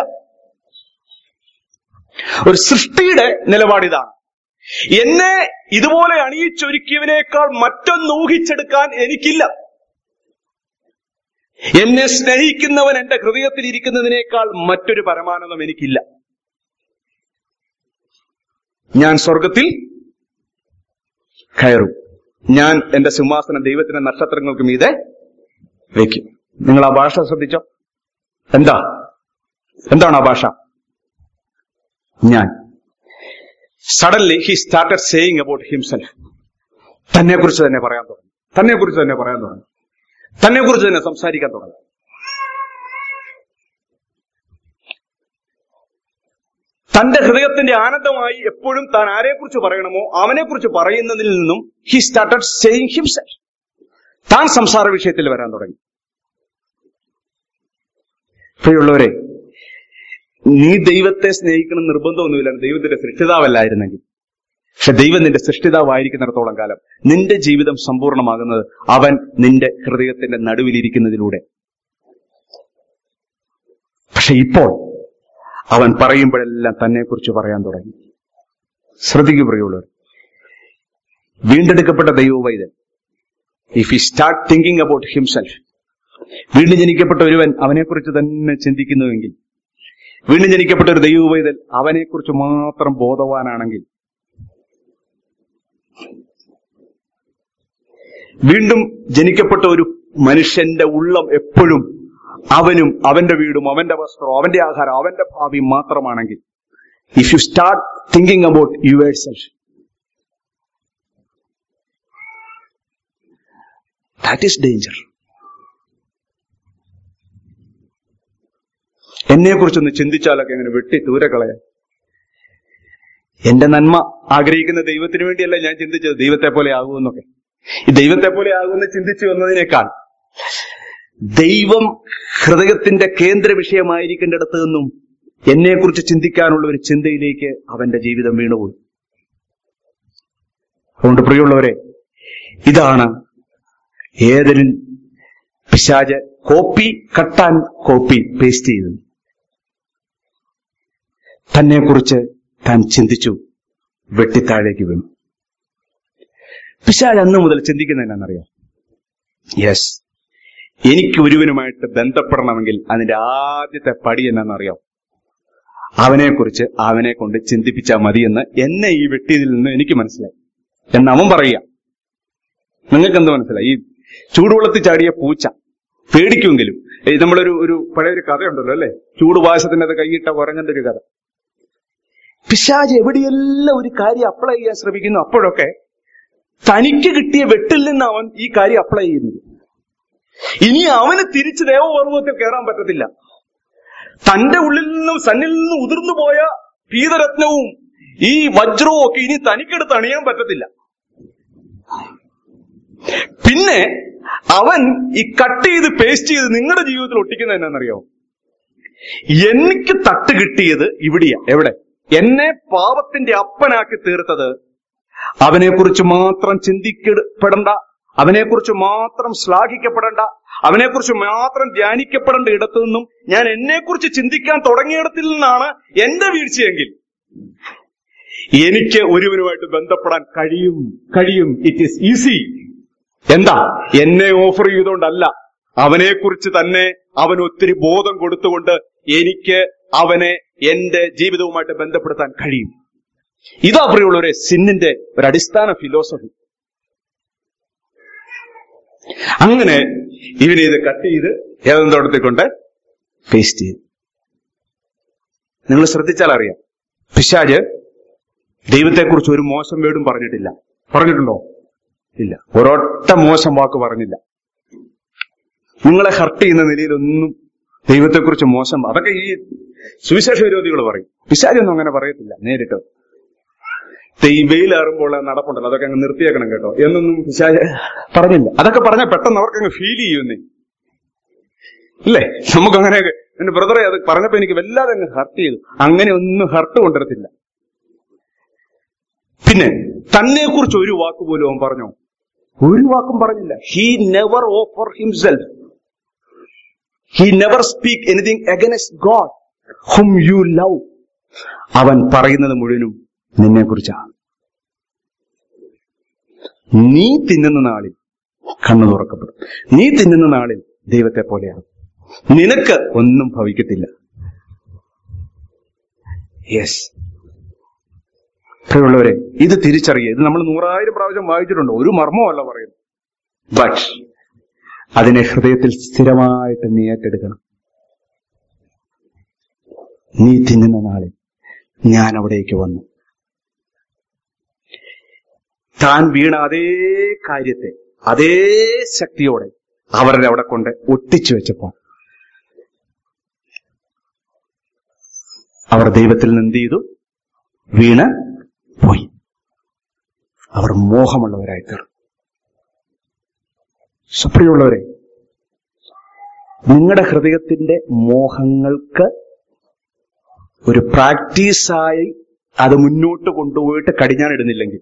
ഒരു സൃഷ്ടിയുടെ നിലപാടിതാണ് എന്നെ ഇതുപോലെ അണിയിച്ചൊരുക്കിയവനേക്കാൾ മറ്റൊന്ന് ഊഹിച്ചെടുക്കാൻ എനിക്കില്ല എന്നെ സ്നേഹിക്കുന്നവൻ എന്റെ ഹൃദയത്തിൽ ഇരിക്കുന്നതിനേക്കാൾ മറ്റൊരു പരമാനന്ദം എനിക്കില്ല ഞാൻ സ്വർഗത്തിൽ കയറും ഞാൻ എന്റെ സിംഹാസനം ദൈവത്തിന്റെ നക്ഷത്രങ്ങൾക്ക് മീതെ വയ്ക്കും നിങ്ങൾ ആ ഭാഷ ശ്രദ്ധിച്ചോ എന്താ എന്താണ് ആ ഭാഷ ഞാൻ suddenly he started saying about himself തന്നെ കുറിച്ച് തന്നെ പറയാൻ തുടങ്ങി തന്നെ കുറിച്ച് തന്നെ പറയാൻ തുടങ്ങി തന്നെ കുറിച്ച് തന്നെ സംസാരിക്കാൻ തുടങ്ങി തന്റെ ഹൃദയത്തിന്റെ ആനന്ദമായി എപ്പോഴും താൻ ആരെക്കുറിച്ച് പറയണമോ അവനെക്കുറിച്ച് പറയുന്നതിൽ നിന്നും ഹി സ്റ്റാർട്ടഡ് സേയിങ് ഹിംസെൽഫ് താൻ സംസാര വിഷയത്തിൽ വരാൻ തുടങ്ങി പ്രിയമുള്ളവരെ നീ ദൈവത്തെ സ്നേഹിക്കണം നിർബന്ധമൊന്നുമില്ല ദൈവത്തിന്റെ സൃഷ്ടിതാവല്ലായിരുന്നെങ്കിൽ പക്ഷെ ദൈവം നിന്റെ സൃഷ്ടിതാവായിരിക്കുന്നിടത്തോളം കാലം നിന്റെ ജീവിതം സമ്പൂർണ്ണമാകുന്നത് അവൻ നിന്റെ ഹൃദയത്തിന്റെ നടുവിലിരിക്കുന്നതിലൂടെ പക്ഷെ ഇപ്പോൾ അവൻ പറയുമ്പോഴെല്ലാം തന്നെ കുറിച്ച് പറയാൻ തുടങ്ങി ശ്രദ്ധിക്കൂ പ്രിയമുള്ളവർ വീണ്ടെടുക്കപ്പെട്ട ദൈവവൈതൻ if he start thinking about himself വീണ്ടും ജനിക്കപ്പെട്ട ഒരുവൻ അവനെക്കുറിച്ച് തന്നെ ചിന്തിക്കുന്നുവെങ്കിൽ വീണ്ടും ജനിക്കപ്പെട്ട ഒരു ദൈവ പൈതൽ അവനെക്കുറിച്ച് മാത്രം ബോധവാനാണെങ്കിൽ വീണ്ടും ജനിക്കപ്പെട്ട ഒരു മനുഷ്യന്റെ ഉള്ളം എപ്പോഴും അവനും അവന്റെ വീടും അവന്റെ വസ്ത്രവും അവന്റെ ആഹാരം അവന്റെ ഭാവിയും മാത്രമാണെങ്കിൽ if you start thinking about yourself that is danger എന്നെ കുറിച്ചൊന്ന് ചിന്തിച്ചാലൊക്കെ അങ്ങനെ വെട്ടി ദൂരെ കളയാം എന്റെ നന്മ ആഗ്രഹിക്കുന്ന ദൈവത്തിന് വേണ്ടിയല്ല ഞാൻ ചിന്തിച്ചത് ദൈവത്തെ പോലെ ആകുമെന്നൊക്കെ ഈ ദൈവത്തെ പോലെ ആകുമെന്ന് ചിന്തിച്ചു വന്നതിനേക്കാൾ ദൈവം ഹൃദയത്തിന്റെ കേന്ദ്ര വിഷയമായിരിക്കേണ്ടിടത്ത് നിന്നും എന്നെക്കുറിച്ച് ചിന്തിക്കാനുള്ള ഒരു ചിന്തയിലേക്ക് അവന്റെ ജീവിതം വീണുപോയി അതുകൊണ്ട് പ്രിയമുള്ളവരെ ഇതാണ് ഏതൊരു പിശാജ് കോപ്പി കട്ടാൻ കോപ്പി പേസ്റ്റ് ചെയ്തത് തന്നെക്കുറിച്ച് താൻ ചിന്തിച്ചു വെട്ടിത്താഴേക്ക് വീണു പിശാജ് അന്ന് മുതൽ ചിന്തിക്കുന്ന എന്നാണെന്നറിയോ യെസ് എനിക്ക് ഒരുവനുമായിട്ട് ബന്ധപ്പെടണമെങ്കിൽ അതിന്റെ ആദ്യത്തെ പടി എന്നാണെന്നറിയാം അവനെക്കുറിച്ച് അവനെ കൊണ്ട് ചിന്തിപ്പിച്ചാൽ മതിയെന്ന് എന്നെ ഈ വെട്ടിയതിൽ നിന്ന് എനിക്ക് മനസ്സിലായി എന്ന് അവൻ പറയുക നിങ്ങൾക്ക് എന്ത് മനസ്സിലായി ഈ ചൂടുവെള്ളത്തിൽ ചാടിയ പൂച്ച പേടിക്കുമെങ്കിലും ഈ നമ്മളൊരു ഒരു പഴയ ഒരു കഥയുണ്ടല്ലോ അല്ലെ ചൂടുപായസത്തിന്റെ അത് കൈയിട്ട കുറഞ്ഞന്റെ ഒരു കഥ പിശാജ് എവിടെയെല്ലാം ഒരു കാര്യം അപ്ലൈ ചെയ്യാൻ ശ്രമിക്കുന്നു അപ്പോഴൊക്കെ തനിക്ക് കിട്ടിയ വെട്ടിൽ നിന്ന് അവൻ ഈ കാര്യം അപ്ലൈ ചെയ്യുന്നത് ഇനി അവന് തിരിച്ച് ദേവപർവ്വതത്തിൽ കയറാൻ പറ്റത്തില്ല തന്റെ ഉള്ളിൽ നിന്നും സന്നിൽ നിന്നും ഉതിർന്നു പോയ പീതരത്നവും ഈ വജ്രവും ഒക്കെ ഇനി തനിക്കെടുത്ത് അണിയാൻ പറ്റത്തില്ല പിന്നെ അവൻ ഈ കട്ട് ചെയ്ത് പേസ്റ്റ് ചെയ്ത് നിങ്ങളുടെ ജീവിതത്തിൽ ഒട്ടിക്കുന്നത് എന്നാണെന്നറിയോ എനിക്ക് തട്ട് കിട്ടിയത് ഇവിടെയാ എവിടെ എന്നെ പാപത്തിന്റെ അപ്പനാക്കി തീർത്തത് അവനെക്കുറിച്ച് മാത്രം ചിന്തിക്കപ്പെടേണ്ട അവനെക്കുറിച്ച് മാത്രം ശ്ലാഘിക്കപ്പെടേണ്ട അവനെക്കുറിച്ച് മാത്രം ധ്യാനിക്കപ്പെടേണ്ട ഇടത്തു നിന്നും ഞാൻ എന്നെക്കുറിച്ച് ചിന്തിക്കാൻ തുടങ്ങിയിടത്തിൽ നിന്നാണ് എന്റെ വീഴ്ചയെങ്കിൽ എനിക്ക് ഒരുവനുമായിട്ട് ബന്ധപ്പെടാൻ കഴിയും കഴിയും ഇറ്റ് ഈസ് ഈസി എന്താ എന്നെ ഓഫർ ചെയ്തുകൊണ്ടല്ല അവനെക്കുറിച്ച് തന്നെ അവൻ ഒത്തിരി ബോധം കൊടുത്തുകൊണ്ട് എനിക്ക് അവനെ എന്റെ ജീവിതവുമായിട്ട് ബന്ധപ്പെടുത്താൻ കഴിയും ഇതാ പ്രിയമുള്ളവരെ സിന്നിന്റെ ഒരു അടിസ്ഥാന ഫിലോസഫി അങ്ങനെ ഇവനെ ഇത് കട്ട് ചെയ്ത് ഏതെന്തോടത്തിൽ കൊണ്ട് പേസ്റ്റ് ചെയ്തു നിങ്ങൾ ശ്രദ്ധിച്ചാൽ അറിയാം പിശാജ് ദൈവത്തെക്കുറിച്ച് ഒരു മോശം വേടും പറഞ്ഞിട്ടില്ല പറഞ്ഞിട്ടുണ്ടോ ഇല്ല ഒരൊറ്റ മോശം വാക്ക് പറഞ്ഞില്ല നിങ്ങളെ ഹർട്ട് ചെയ്യുന്ന നിലയിലൊന്നും ദൈവത്തെക്കുറിച്ച് മോശം അതൊക്കെ ഈ സുവിശേഷ വിരോധികൾ പറയും പിശാചൊന്നും അങ്ങനെ പറയത്തില്ല നേരിട്ട് വെയിലേറുമ്പോൾ നടപ്പുണ്ടല്ലോ അതൊക്കെ അങ്ങ് നിർത്തിയേക്കണം കേട്ടോ എന്നൊന്നും പിശാജ് പറഞ്ഞില്ല അതൊക്കെ പറഞ്ഞാൽ പെട്ടെന്ന് അവർക്കങ്ങ് ഫീൽ ചെയ്യുന്നേ ഇല്ലേ നമുക്കങ്ങനെ എന്റെ ബ്രദറെ അത് പറഞ്ഞപ്പോ എനിക്ക് വല്ലാതെ അങ്ങ് ഹർട്ട് ചെയ്തു അങ്ങനെ ഒന്നും ഹർട്ട് കൊണ്ടുവരത്തില്ല പിന്നെ തന്നെ കുറിച്ച് ഒരു വാക്ക് പോലും അവൻ പറഞ്ഞോ ഒരു വാക്കും പറഞ്ഞില്ല he never offer himself he never speak anything against God whom you love അവൻ പറയുന്നത് മുഴുവനും നിന്നെ കുറിച്ചാണ് നീ തിന്നുന്ന നാളിൽ കണ്ണു തുറക്കപ്പെടും നീ തിന്നുന്ന നാളിൽ ദൈവത്തെ പോലെയാണ് നിനക്ക് ഒന്നും ഭവിക്കത്തില്ല യെസ് പ്രിയമുള്ളവരെ ഇത് തിരിച്ചറിയുക ഇത് നമ്മൾ നൂറായിരം പ്രാവശ്യം വായിച്ചിട്ടുണ്ട് ഒരു മർമ്മമല്ല പറയുന്നത് ബട്ട് അതിനെ ഹൃദയത്തിൽ സ്ഥിരമായിട്ട് നീ ഏറ്റെടുക്കണം നീ തിന്നുന്ന നാളിൽ ഞാൻ അവിടേക്ക് വന്നു താൻ വീണ അതേ കാര്യത്തെ അതേ ശക്തിയോടെ അവരുടെ അവിടെ കൊണ്ട് ഒട്ടിച്ചു വെച്ചപ്പോൾ അവർ ദൈവത്തിൽ നിന്ന് എന്ത് ചെയ്തു വീണ് പോയി അവർ മോഹമുള്ളവരായി തീർന്നു സുപ്രിയുള്ളവരെ നിങ്ങളുടെ ഹൃദയത്തിന്റെ മോഹങ്ങൾക്ക് ഒരു പ്രാക്ടീസായി അത് മുന്നോട്ട് കൊണ്ടുപോയിട്ട് കടിഞ്ഞാനിടുന്നില്ലെങ്കിൽ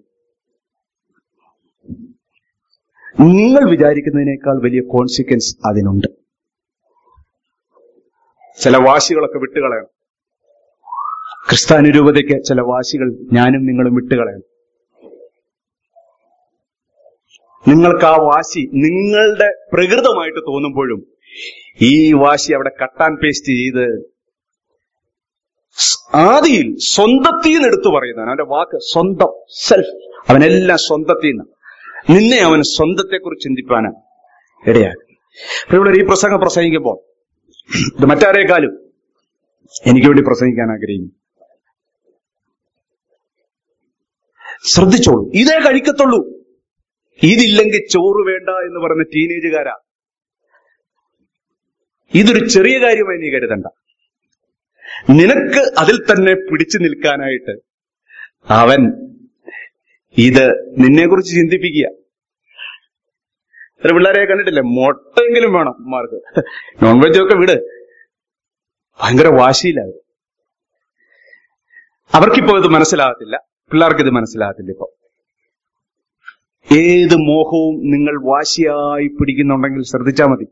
നിങ്ങൾ വിചാരിക്കുന്നതിനേക്കാൾ വലിയ കോൺസിക്വൻസ് അതിനുണ്ട് ചില വാശികളൊക്കെ വിട്ടുകളയണം ക്രിസ്താനുരൂപതയ്ക്ക് ചില വാശികൾ ഞാനും നിങ്ങളും വിട്ടുകളയണം നിങ്ങൾക്ക് ആ വാശി നിങ്ങളുടെ പ്രകൃതമായിട്ട് തോന്നുമ്പോഴും ഈ വാശി അവിടെ കട്ടാൻ പേസ്റ്റ് ചെയ്ത് സ് ആദിയിൽ സ്വന്തത്തിൽ നിന്ന് എടുത്തു പറയുന്നവൻ അവന്റെ വാക്ക് സ്വന്തം സെൽഫ് അവനെല്ലാം സ്വന്തത്തിൽ നിന്ന് നിന്നെ അവൻ സ്വന്തത്തെക്കുറിച്ച് ചിന്തിപ്പാന് ഇടയാക്കി പ്രിയമുള്ളവർ ഈ പ്രസംഗം പ്രസംഗിക്കുമ്പോൾ ഇത് മറ്റാരേക്കാളും എനിക്ക് വേണ്ടി പ്രസംഗിക്കാൻ ആഗ്രഹിക്കുന്നു ശ്രദ്ധിച്ചോളൂ ഇതേ കഴിക്കത്തുള്ളൂ ഇതില്ലെങ്കിൽ ചോറ് വേണ്ട എന്ന് പറയുന്ന ടീനേജുകാരാ ഇതൊരു ചെറിയ കാര്യമായി നീ കരുതണ്ട നിനക്ക് അതിൽ തന്നെ പിടിച്ചു നിൽക്കാനായിട്ട് അവൻ ഇത് നിന്നെ കുറിച്ച് ചിന്തിപ്പിക്കുക ചില പിള്ളേരെ കണ്ടിട്ടില്ലേ മുട്ടയെങ്കിലും വേണം മാർക്ക് നോൺ വെജ് ഒക്കെ വിട് ഭയങ്കര വാശിയില്ല അവര് അവർക്കിപ്പോ ഇത് മനസ്സിലാകത്തില്ല പിള്ളേർക്ക് ഇത് മനസ്സിലാകത്തില്ല ഇപ്പൊ ഏത് മോഹവും നിങ്ങൾ വാശിയായി പിടിക്കുന്നുണ്ടെങ്കിൽ ശ്രദ്ധിച്ചാൽ മതി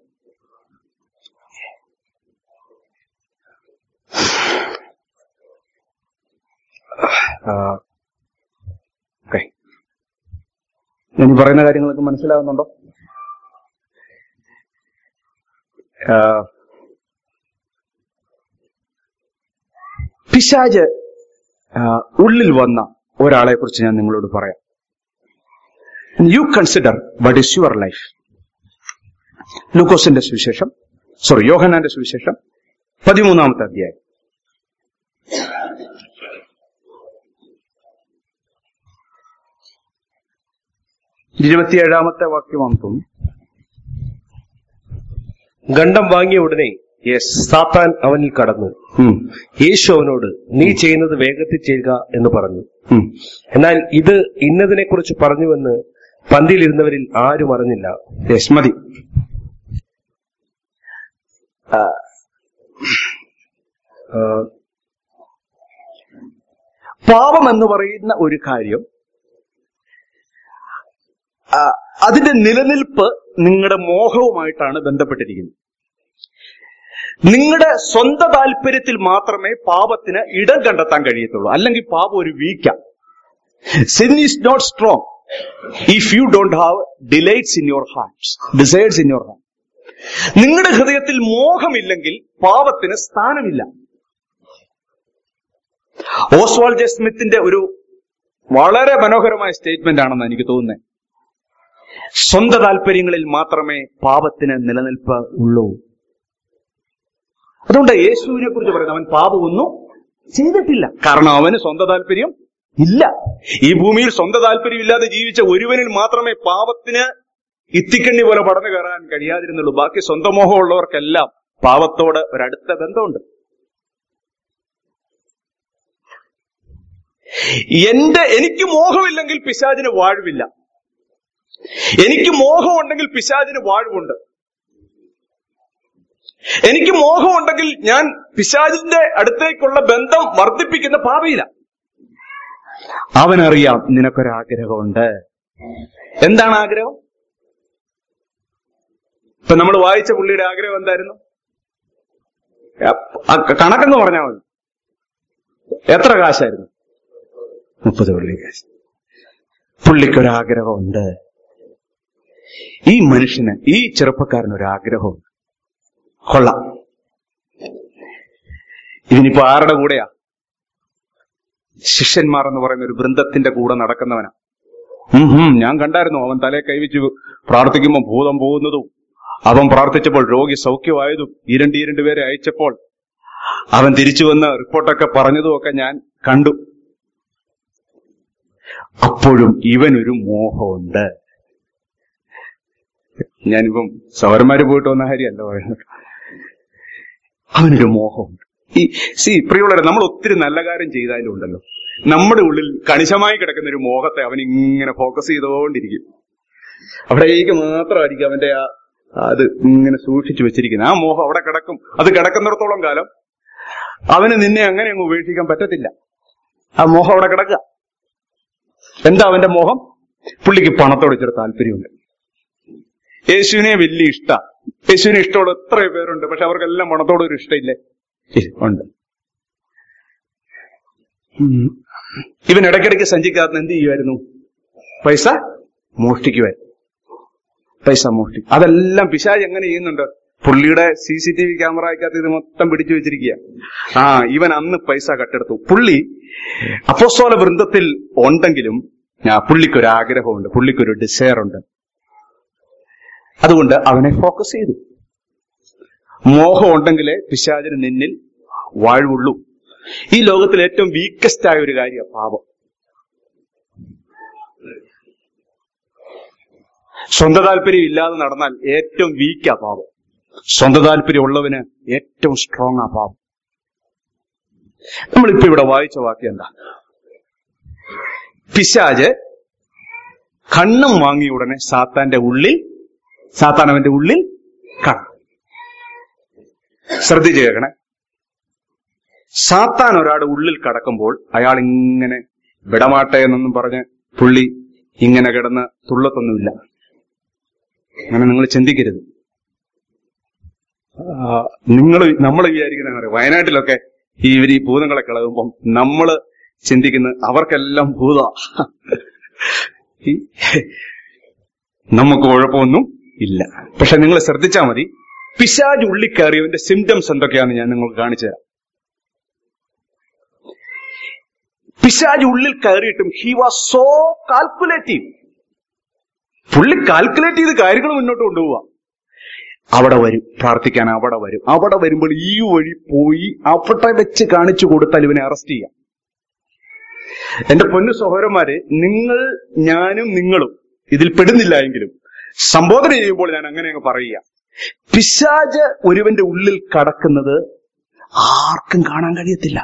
ഓക്കെ ഞാൻ ഈ പറയുന്ന കാര്യങ്ങളൊക്കെ മനസ്സിലാകുന്നുണ്ടോ ആ, പിശാജ് ആ, ഉള്ളിൽ വന്ന ഒരാളെ കുറിച്ച് ഞാൻ നിങ്ങളോട് പറയാം you consider what is your life ലൂക്കോസിന്റെ സുവിശേഷം സോറി യോഹനാന്റെ സുവിശേഷം പതിമൂന്നാമത്തെ അധ്യായം ഇരുപത്തിയേഴാമത്തെ വാക്യമാണെന്ന് തോന്നുന്നു
ഗണ്ഡം വാങ്ങിയ ഉടനെ
യെസ്
സാത്താൻ അവനിൽ കടന്നു യേശു അവനോട് നീ ചെയ്യുന്നത് വേഗത്തിൽ ചെയ്യുക എന്ന് പറഞ്ഞു എന്നാൽ ഇത് ഇന്നതിനെ കുറിച്ച് പറഞ്ഞുവെന്ന് പന്തിയിലിരുന്നവരിൽ ആരും അറിഞ്ഞില്ല
യെസ് മതി ആ, ആ, പാപം എന്ന് പറയുന്ന ഒരു കാര്യം ആ, അതിന്റെ നിലനിൽപ്പ് നിങ്ങളുടെ മോഹവുമായിട്ടാണ് ബന്ധപ്പെട്ടിരിക്കുന്നത് നിങ്ങളുടെ സ്വന്തം താല്പര്യത്തിൽ മാത്രമേ പാപത്തിന് ഇടം കണ്ടെത്താൻ കഴിയത്തുള്ളൂ അല്ലെങ്കിൽ പാപം ഒരു weak sin is not strong if you don't have delights in your hearts desires in your heart നിങ്ങളുടെ ഹൃദയത്തിൽ മോഹമില്ലെങ്കിൽ പാപത്തിന് സ്ഥാനമില്ല ഓസ്വാൾ ജെ സ്മിത്തിന്റെ ഒരു വളരെ മനോഹരമായ സ്റ്റേറ്റ്മെന്റ് ആണെന്ന് എനിക്ക് തോന്നുന്നത് സ്വന്തം താല്പര്യങ്ങളിൽ മാത്രമേ പാപത്തിന് നിലനിൽപ്പ് ഉള്ളൂ അതുകൊണ്ട് യേശുവിനെ കുറിച്ച് പറയുന്നത് അവൻ പാപമൊന്നും ചെയ്തിട്ടില്ല കാരണം അവന് സ്വന്തം താല്പര്യം ഇല്ല ഈ ഭൂമിയിൽ സ്വന്തം താല്പര്യം ഇല്ലാതെ ജീവിച്ച ഒരുവനിൽ മാത്രമേ പാപത്തിന് ഇത്തിക്കണ്ണി പോലെ പടന്നു കയറാൻ കഴിയാതിരുന്നുള്ളൂ ബാക്കി സ്വന്തം മോഹമുള്ളവർക്കെല്ലാം പാപത്തോട് ഒരടുത്ത ബന്ധമുണ്ട് എന്റെ എനിക്ക് മോഹമില്ലെങ്കിൽ പിശാചിന് വാഴ്വില്ല എനിക്ക് മോഹമുണ്ടെങ്കിൽ പിശാചിന് വാഴ്വുണ്ട് എനിക്ക് മോഹമുണ്ടെങ്കിൽ ഞാൻ പിശാചിന്റെ അടുത്തേക്കുള്ള ബന്ധം വർദ്ധിപ്പിക്കുന്ന ഭാവിയില്ല അവനറിയാം നിനക്കൊരാഗ്രഹമുണ്ട് എന്താണ് ആഗ്രഹം ഇപ്പൊ നമ്മൾ വായിച്ച പുള്ളിയുടെ ആഗ്രഹം എന്തായിരുന്നു ആ കണക്കെന്ന് പറഞ്ഞാൽ മതി എത്ര കാശായിരുന്നു മുപ്പത് പുള്ളി കാശ് പുള്ളിക്കൊരാഗ്രഹമുണ്ട് ഈ മനുഷ്യന് ഈ ചെറുപ്പക്കാരന് ഒരു ആഗ്രഹമുണ്ട് കൊള്ളാം ഇതിനിപ്പോ ആരുടെ കൂടെയാ ശിഷ്യന്മാർ എന്ന് പറയുന്ന ഒരു വൃന്ദത്തിന്റെ കൂടെ നടക്കുന്നവനാ ഉം ഹും, ഞാൻ കണ്ടായിരുന്നു അവൻ തലയെ കൈവച്ച് പ്രാർത്ഥിക്കുമ്പോൾ ഭൂതം പോകുന്നതും അവൻ പ്രാർത്ഥിച്ചപ്പോൾ രോഗി സൗഖ്യമായതും ഈ രണ്ട് ഈ രണ്ട് പേരെ അയച്ചപ്പോൾ അവൻ തിരിച്ചു വന്ന് റിപ്പോർട്ടൊക്കെ പറഞ്ഞതും ഒക്കെ ഞാൻ കണ്ടു അപ്പോഴും ഇവനൊരു മോഹമുണ്ട് ഞാനിപ്പം സൗരന്മാര് പോയിട്ട് വന്ന കാര്യമല്ല പറയുന്നത് അവനൊരു മോഹമുണ്ട് ഈ സി പ്രിയമുള്ളവരെ നമ്മൾ ഒത്തിരി നല്ല കാര്യം ചെയ്താലും ഉണ്ടല്ലോ നമ്മുടെ ഉള്ളിൽ കണിശമായി കിടക്കുന്ന ഒരു മോഹത്തെ അവൻ ഇങ്ങനെ ഫോക്കസ് ചെയ്തുകൊണ്ടിരിക്കും അവിടേക്ക് മാത്രമായിരിക്കും അവന്റെ ആ അത് ഇങ്ങനെ സൂക്ഷിച്ചു വെച്ചിരിക്കുന്നത് ആ മോഹം അവിടെ കിടക്കും അത് കിടക്കുന്നിടത്തോളം കാലം അവന് നിന്നെ അങ്ങനെ അങ്ങ് ഉപേക്ഷിക്കാൻ പറ്റത്തില്ല ആ മോഹം അവിടെ കിടക്കുക എന്താ അവന്റെ മോഹം പുള്ളിക്ക് പണത്തോട് ഇച്ചിരി താല്പര്യമുണ്ട് യേശുവിനെ വലിയ ഇഷ്ട യേശുവിനെ ഇഷ്ടമുള്ള എത്ര പേരുണ്ട് പക്ഷെ അവർക്കെല്ലാം പണത്തോട് ഒരു ഇഷ്ടമില്ലേ ഇല്ല, ഉണ്ട് ഉം. ഇവൻ ഇടയ്ക്കിടയ്ക്ക് സഞ്ചിക്കാത്ത എന്ത് ചെയ്യുമായിരുന്നു പൈസ മോഷ്ടിക്കുമായിരുന്നു പൈസ മോഷ്ടിക്കും അതെല്ലാം പിശാജ് എങ്ങനെ ചെയ്യുന്നുണ്ട് പുള്ളിയുടെ സി സി ടി വി ക്യാമറയ്ക്കകത്ത് ഇത് മൊത്തം പിടിച്ചു വെച്ചിരിക്കുക ആ ഇവൻ അന്ന് പൈസ കട്ടെടുത്തു പുള്ളി അപ്പോസ്തോല വൃന്ദത്തിൽ ഉണ്ടെങ്കിലും ആ, പുള്ളിക്കൊരു ആഗ്രഹമുണ്ട് പുള്ളിക്കൊരു ഡിസയർ ഉണ്ട് അതുകൊണ്ട് അവനെ ഫോക്കസ് ചെയ്തു മോഹം ഉണ്ടെങ്കിലേ പിശാചിന് നിന്നിൽ വാഴ്വുള്ളൂ ഈ ലോകത്തിൽ ഏറ്റവും വീക്കസ്റ്റ് ആയ ഒരു കാര്യം പാപം സ്വന്തം താല്പര്യം ഇല്ലാതെ നടന്നാൽ ഏറ്റവും വീക്കാ പാപം സ്വന്തം താല്പര്യം ഉള്ളവന് ഏറ്റവും സ്ട്രോങ് ആ പാപം നമ്മളിപ്പോ ഇവിടെ വായിച്ച വാക്യം എന്താ പിശാജ് കണ്ണും വാങ്ങിയ ഉടനെ സാത്താന്റെ ഉള്ളിൽ സാത്താൻ അവന്റെ ഉള്ളിൽ കടന്നു ശ്രദ്ധിച്ചു കേൾക്കണേ സാത്താൻ ഒരാളുടെ ഉള്ളിൽ കടക്കുമ്പോൾ അയാൾ ഇങ്ങനെ വിടമാട്ടെ എന്നൊന്നും പറഞ്ഞ് പുള്ളി ഇങ്ങനെ കിടന്ന് തുള്ളത്തൊന്നുമില്ല അങ്ങനെ നിങ്ങൾ ചിന്തിക്കരുത് നിങ്ങൾ നമ്മൾ വിചാരിക്കുന്ന അങ്ങനെ വയനാട്ടിലൊക്കെ ഈ ഇവർ ഈ ഭൂതങ്ങളെ കിളകുമ്പം നമ്മള് ചിന്തിക്കുന്നത് അവർക്കെല്ലാം ഭൂത ഈ നമുക്ക് കുഴപ്പമൊന്നും ഇല്ല പക്ഷെ നിങ്ങൾ ശ്രദ്ധിച്ചാൽ മതി പിശാജ് ഉള്ളിൽ കയറിയവന്റെ സിംറ്റംസ് എന്തൊക്കെയാണെന്ന് ഞാൻ നിങ്ങൾക്ക് കാണിച്ചു തരാം പിശാജ് ഉള്ളിൽ കയറിയിട്ടും ഹി വാസ് സോ കാൽക്കുലേറ്റീവ് പുള്ളി കാൽക്കുലേറ്റ് ചെയ്ത് കാര്യങ്ങൾ മുന്നോട്ട് കൊണ്ടുപോവാ അവിടെ വരും പ്രാർത്ഥിക്കാൻ അവിടെ വരും അവിടെ വരുമ്പോൾ ഈ വഴി പോയി അവിടെ വെച്ച് കാണിച്ചു കൊടുത്താൽ ഇവനെ അറസ്റ്റ് ചെയ്യാം എന്റെ പൊന്നു സഹോദരന്മാരെ നിങ്ങൾ ഞാനും നിങ്ങളും ഇതിൽ പെടുന്നില്ല എങ്കിലും സംബോധന ചെയ്യുമ്പോൾ ഞാൻ അങ്ങനെ അങ്ങ് പറയുക പിശാജ് ഒരുവന്റെ ഉള്ളിൽ കടക്കുന്നത് ആർക്കും കാണാൻ കഴിയത്തില്ല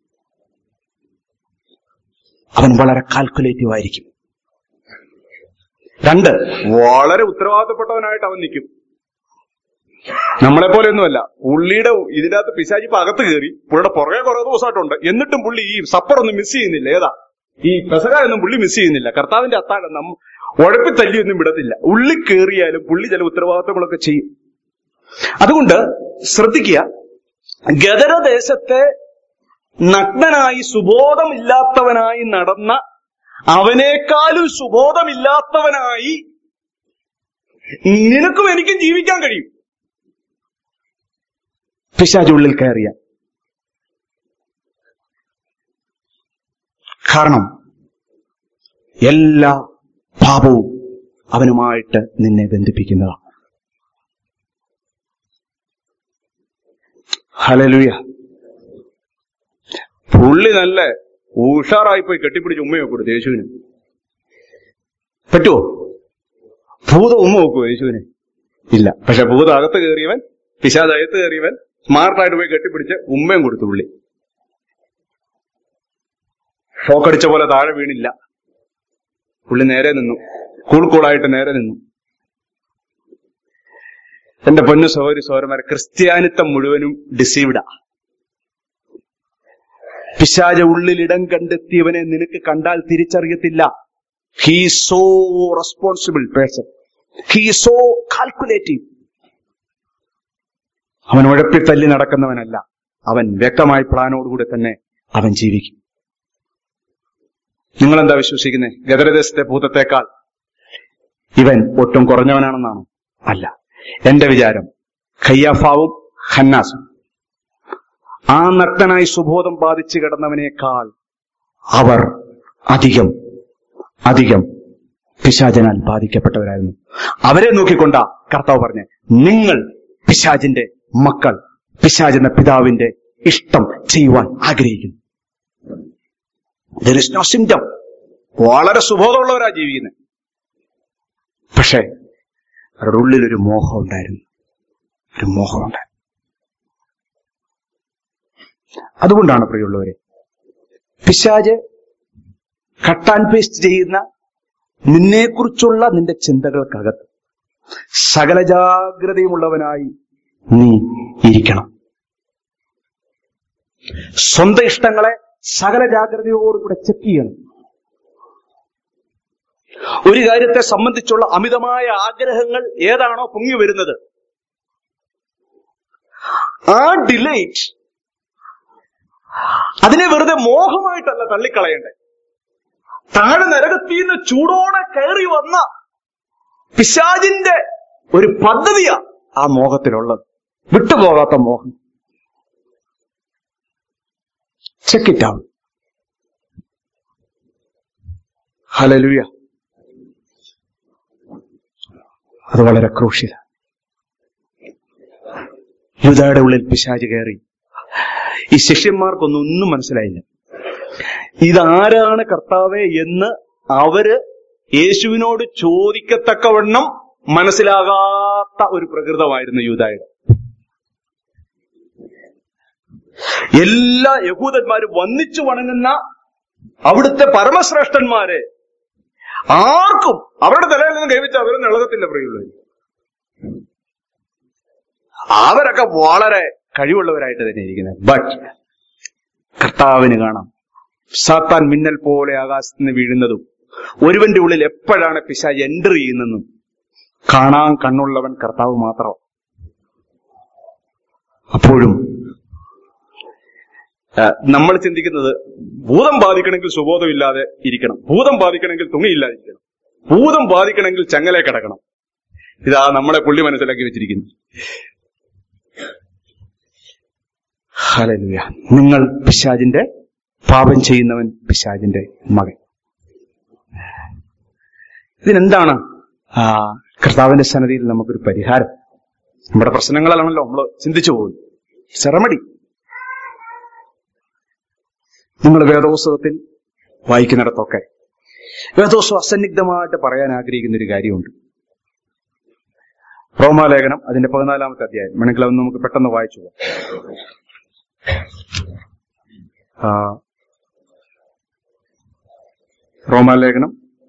അവൻ വളരെ കാൽക്കുലേറ്റീവ് ആയിരിക്കും രണ്ട് വളരെ ഉത്തരവാദിത്തപ്പെട്ടവനായിട്ട് അവൻ നിൽക്കും നമ്മളെ പോലെയൊന്നുമല്ല പുള്ളിയുടെ ഇതിന്റെ അകത്ത് പിശാചി ഇപ്പൊ അകത്ത് കയറി പുള്ളിയുടെ പുറകെ കുറെ ദിവസമായിട്ടുണ്ട് എന്നിട്ടും പുള്ളി ഈ സപ്പർ ഒന്നും മിസ് ചെയ്യുന്നില്ല ഏതാ ഈ പെസക ഒന്നും പുള്ളി മിസ് ചെയ്യുന്നില്ല കർത്താവിന്റെ അത്താഴം നമ്മ ഉഴപ്പി തല്ലിയൊന്നും വിടത്തില്ല ഉള്ളി കയറിയാലും പുള്ളി ചില ഉത്തരവാദിത്തങ്ങളൊക്കെ ചെയ്യും അതുകൊണ്ട് ശ്രദ്ധിക്കുക ഗദരദേശത്തെ നഗ്നനായി സുബോധമില്ലാത്തവനായി നടന്ന അവനേക്കാളും സുബോധമില്ലാത്തവനായി നിനക്കും എനിക്കും ജീവിക്കാൻ കഴിയും പിശാചുള്ളിൽ കയറിയ കാരണം എല്ലാ പാപവും അവനുമായിട്ട് നിന്നെ ബന്ധിപ്പിക്കുന്നതാണ് ഹലലുയ പുള്ളി നല്ല ഉഷാറായി പോയി കെട്ടിപ്പിടിച്ച് ഉമ്മയൊക്കെ കൊടുത്തു യേശുവിന് പറ്റുമോ ഭൂത ഉമ്മ വെക്കുമോ യേശുവിന് ഇല്ല പക്ഷെ ഭൂത അകത്ത് കയറിയവൻ പിശാദ് അകത്ത് കയറിയവൻ സ്മാർട്ടായിട്ട് പോയി കെട്ടിപ്പിടിച്ച് ഉമ്മയും കൊടുത്തു പുള്ളി ഷോക്കടിച്ച പോലെ താഴെ വീണില്ല പുള്ളി നേരെ നിന്നു കൂൾ കൂളായിട്ട് നേരെ നിന്നു എന്റെ പൊന്നു സഹോദരി സഹോദരന്മാരെ ക്രിസ്ത്യാനിത്തം മുഴുവനും ഡിസീവ്ഡാ പിശാച ഉള്ളിൽ ഇടം കണ്ടെത്തിയവനെ നിനക്ക് കണ്ടാൽ തിരിച്ചറിയത്തില്ല he so responsible person he so calculative അവൻ ഉഴപ്പി തല്ലി നടക്കുന്നവനല്ല അവൻ വ്യക്തമായ പ്ലാനോടുകൂടി തന്നെ അവൻ ജീവിക്കും നിങ്ങൾ എന്താ വിശ്വസിക്കുന്നത് ഗദരദേശത്തെ ഭൂതത്തെക്കാൾ ഇവൻ ഒട്ടും കുറഞ്ഞവനാണെന്നാണോ അല്ല എന്റെ വിചാരം ഖയ്യാഫാവും ഹന്നാസും ആ നഗ്നനായി സുബോധം ബാധിച്ചു കിടന്നവനേക്കാൾ അവർ അധികം അധികം പിശാചനാൽ ബാധിക്കപ്പെട്ടവരായിരുന്നു അവരെ നോക്കിക്കൊണ്ട കർത്താവ് പറഞ്ഞ് നിങ്ങൾ പിശാചിന്റെ മക്കൾ പിശാചെന്ന പിതാവിന്റെ ഇഷ്ടം ചെയ്യുവാൻ ആഗ്രഹിക്കുന്നു ദർ ഇസ് നോ സിംറ്റം വളരെ സുബോധമുള്ളവരാ ജീവിക്കുന്നത് പക്ഷേ അവരുടെ ഉള്ളിൽ ഒരു മോഹം ഉണ്ടായിരുന്നു ഒരു മോഹം ഉണ്ടായിരുന്നു അതുകൊണ്ടാണ് പ്രിയമുള്ളവരെ പിശാജ് കട്ട് ആൻഡ് പേസ്റ്റ് ചെയ്യുന്ന നിന്നെക്കുറിച്ചുള്ള നിന്റെ ചിന്തകൾക്കകത്ത് സകല ജാഗ്രതയുമുള്ളവനായി നീ ഇരിക്കണം സ്വന്തം ഇഷ്ടങ്ങളെ സകല ജാഗ്രതയോടുകൂടെ ചെക്ക് ചെയ്യണം ഒരു കാര്യത്തെ സംബന്ധിച്ചുള്ള അമിതമായ ആഗ്രഹങ്ങൾ ഏതാണോ പൊങ്ങി വരുന്നത് ആ ഡിലേറ്റ് അതിനെ വെറുതെ മോഹമായിട്ടല്ല തള്ളിക്കളയണ്ടേ താഴെ നരകത്തീന്ന് ചൂടോടെ കയറി വന്ന പിശാജിന്റെ ഒരു പദ്ധതിയാ ആ മോഹത്തിലുള്ളത് വിട്ടുപോകാത്ത മോഹം ചെക്ക് ഇറ്റ് ഔട്ട് ഹലലുയ അത് വളരെ ക്രൂഷ്യത യുദയുടെ ഉള്ളിൽ പിശാച് കയറി ഈ ശിഷ്യന്മാർക്കൊന്നും ഒന്നും മനസ്സിലായില്ല ഇതാരാണ് കർത്താവെ എന്ന് അവര് യേശുവിനോട് ചോദിക്കത്തക്കവണ്ണം മനസ്സിലാകാത്ത ഒരു പ്രകൃതമായിരുന്നു യൂതായുടെ എല്ലാ യഹൂദന്മാരും വന്നിച്ചു വണങ്ങുന്ന അവിടുത്തെ പരമശ്രേഷ്ഠന്മാരെ ആർക്കും അവരുടെ തലയിൽ നിന്ന് കൈവച്ച് അവരൊന്നും ഇളകത്തില്ല പ്രിയുള്ളവർ അവരൊക്കെ വളരെ കഴിവുള്ളവരായിട്ട് തന്നെ ഇരിക്കുന്നത് ബട്ട് കർത്താവിന് കാണാം സാത്താൻ മിന്നൽ പോലെ ആകാശത്ത് നിന്ന് വീഴുന്നതും ഒരുവന്റെ ഉള്ളിൽ എപ്പോഴാണ് പിശാജ് എൻ്റർ ചെയ്യുന്നതെന്നും കാണാൻ കണ്ണുള്ളവൻ കർത്താവ് മാത്രം അപ്പോഴും ആ, നമ്മൾ ചിന്തിക്കുന്നത് ഭൂതം ബാധിക്കണമെങ്കിൽ സുബോധമില്ലാതെ ഇരിക്കണം ഭൂതം ബാധിക്കണമെങ്കിൽ തുണിയില്ലാതിരിക്കണം ഭൂതം ബാധിക്കണമെങ്കിൽ ചങ്ങലെ കിടക്കണം ഇതാ നമ്മളെ പുള്ളി മനസ്സിലാക്കി വെച്ചിരിക്കുന്നു ഹല്ലേലൂയ നിങ്ങൾ പിശാജിന്റെ പാപം ചെയ്യുന്നവൻ പിശാജിന്റെ മകൻ ഇതിനെന്താണ് ആ കർത്താവിന്റെ സന്നദ്ധിയിൽ നമുക്കൊരു പരിഹാരം നമ്മുടെ പ്രശ്നങ്ങളാണല്ലോ നമ്മൾ ചിന്തിച്ചു പോകുന്നത് സെറമടി നിങ്ങൾ വേദോത്സവത്തിൽ വായിക്കുന്നിടത്തൊക്കെ വേദോത്സവം അസന്നിഗ്ധമായിട്ട് പറയാൻ ആഗ്രഹിക്കുന്ന ഒരു കാര്യമുണ്ട് റോമാലേഖനം അതിന്റെ പതിനാലാമത്തെ അധ്യായം വേണമെങ്കിൽ അത് നമുക്ക് പെട്ടെന്ന് വായിച്ചു പോകാം ആ, റോമാലേഖനം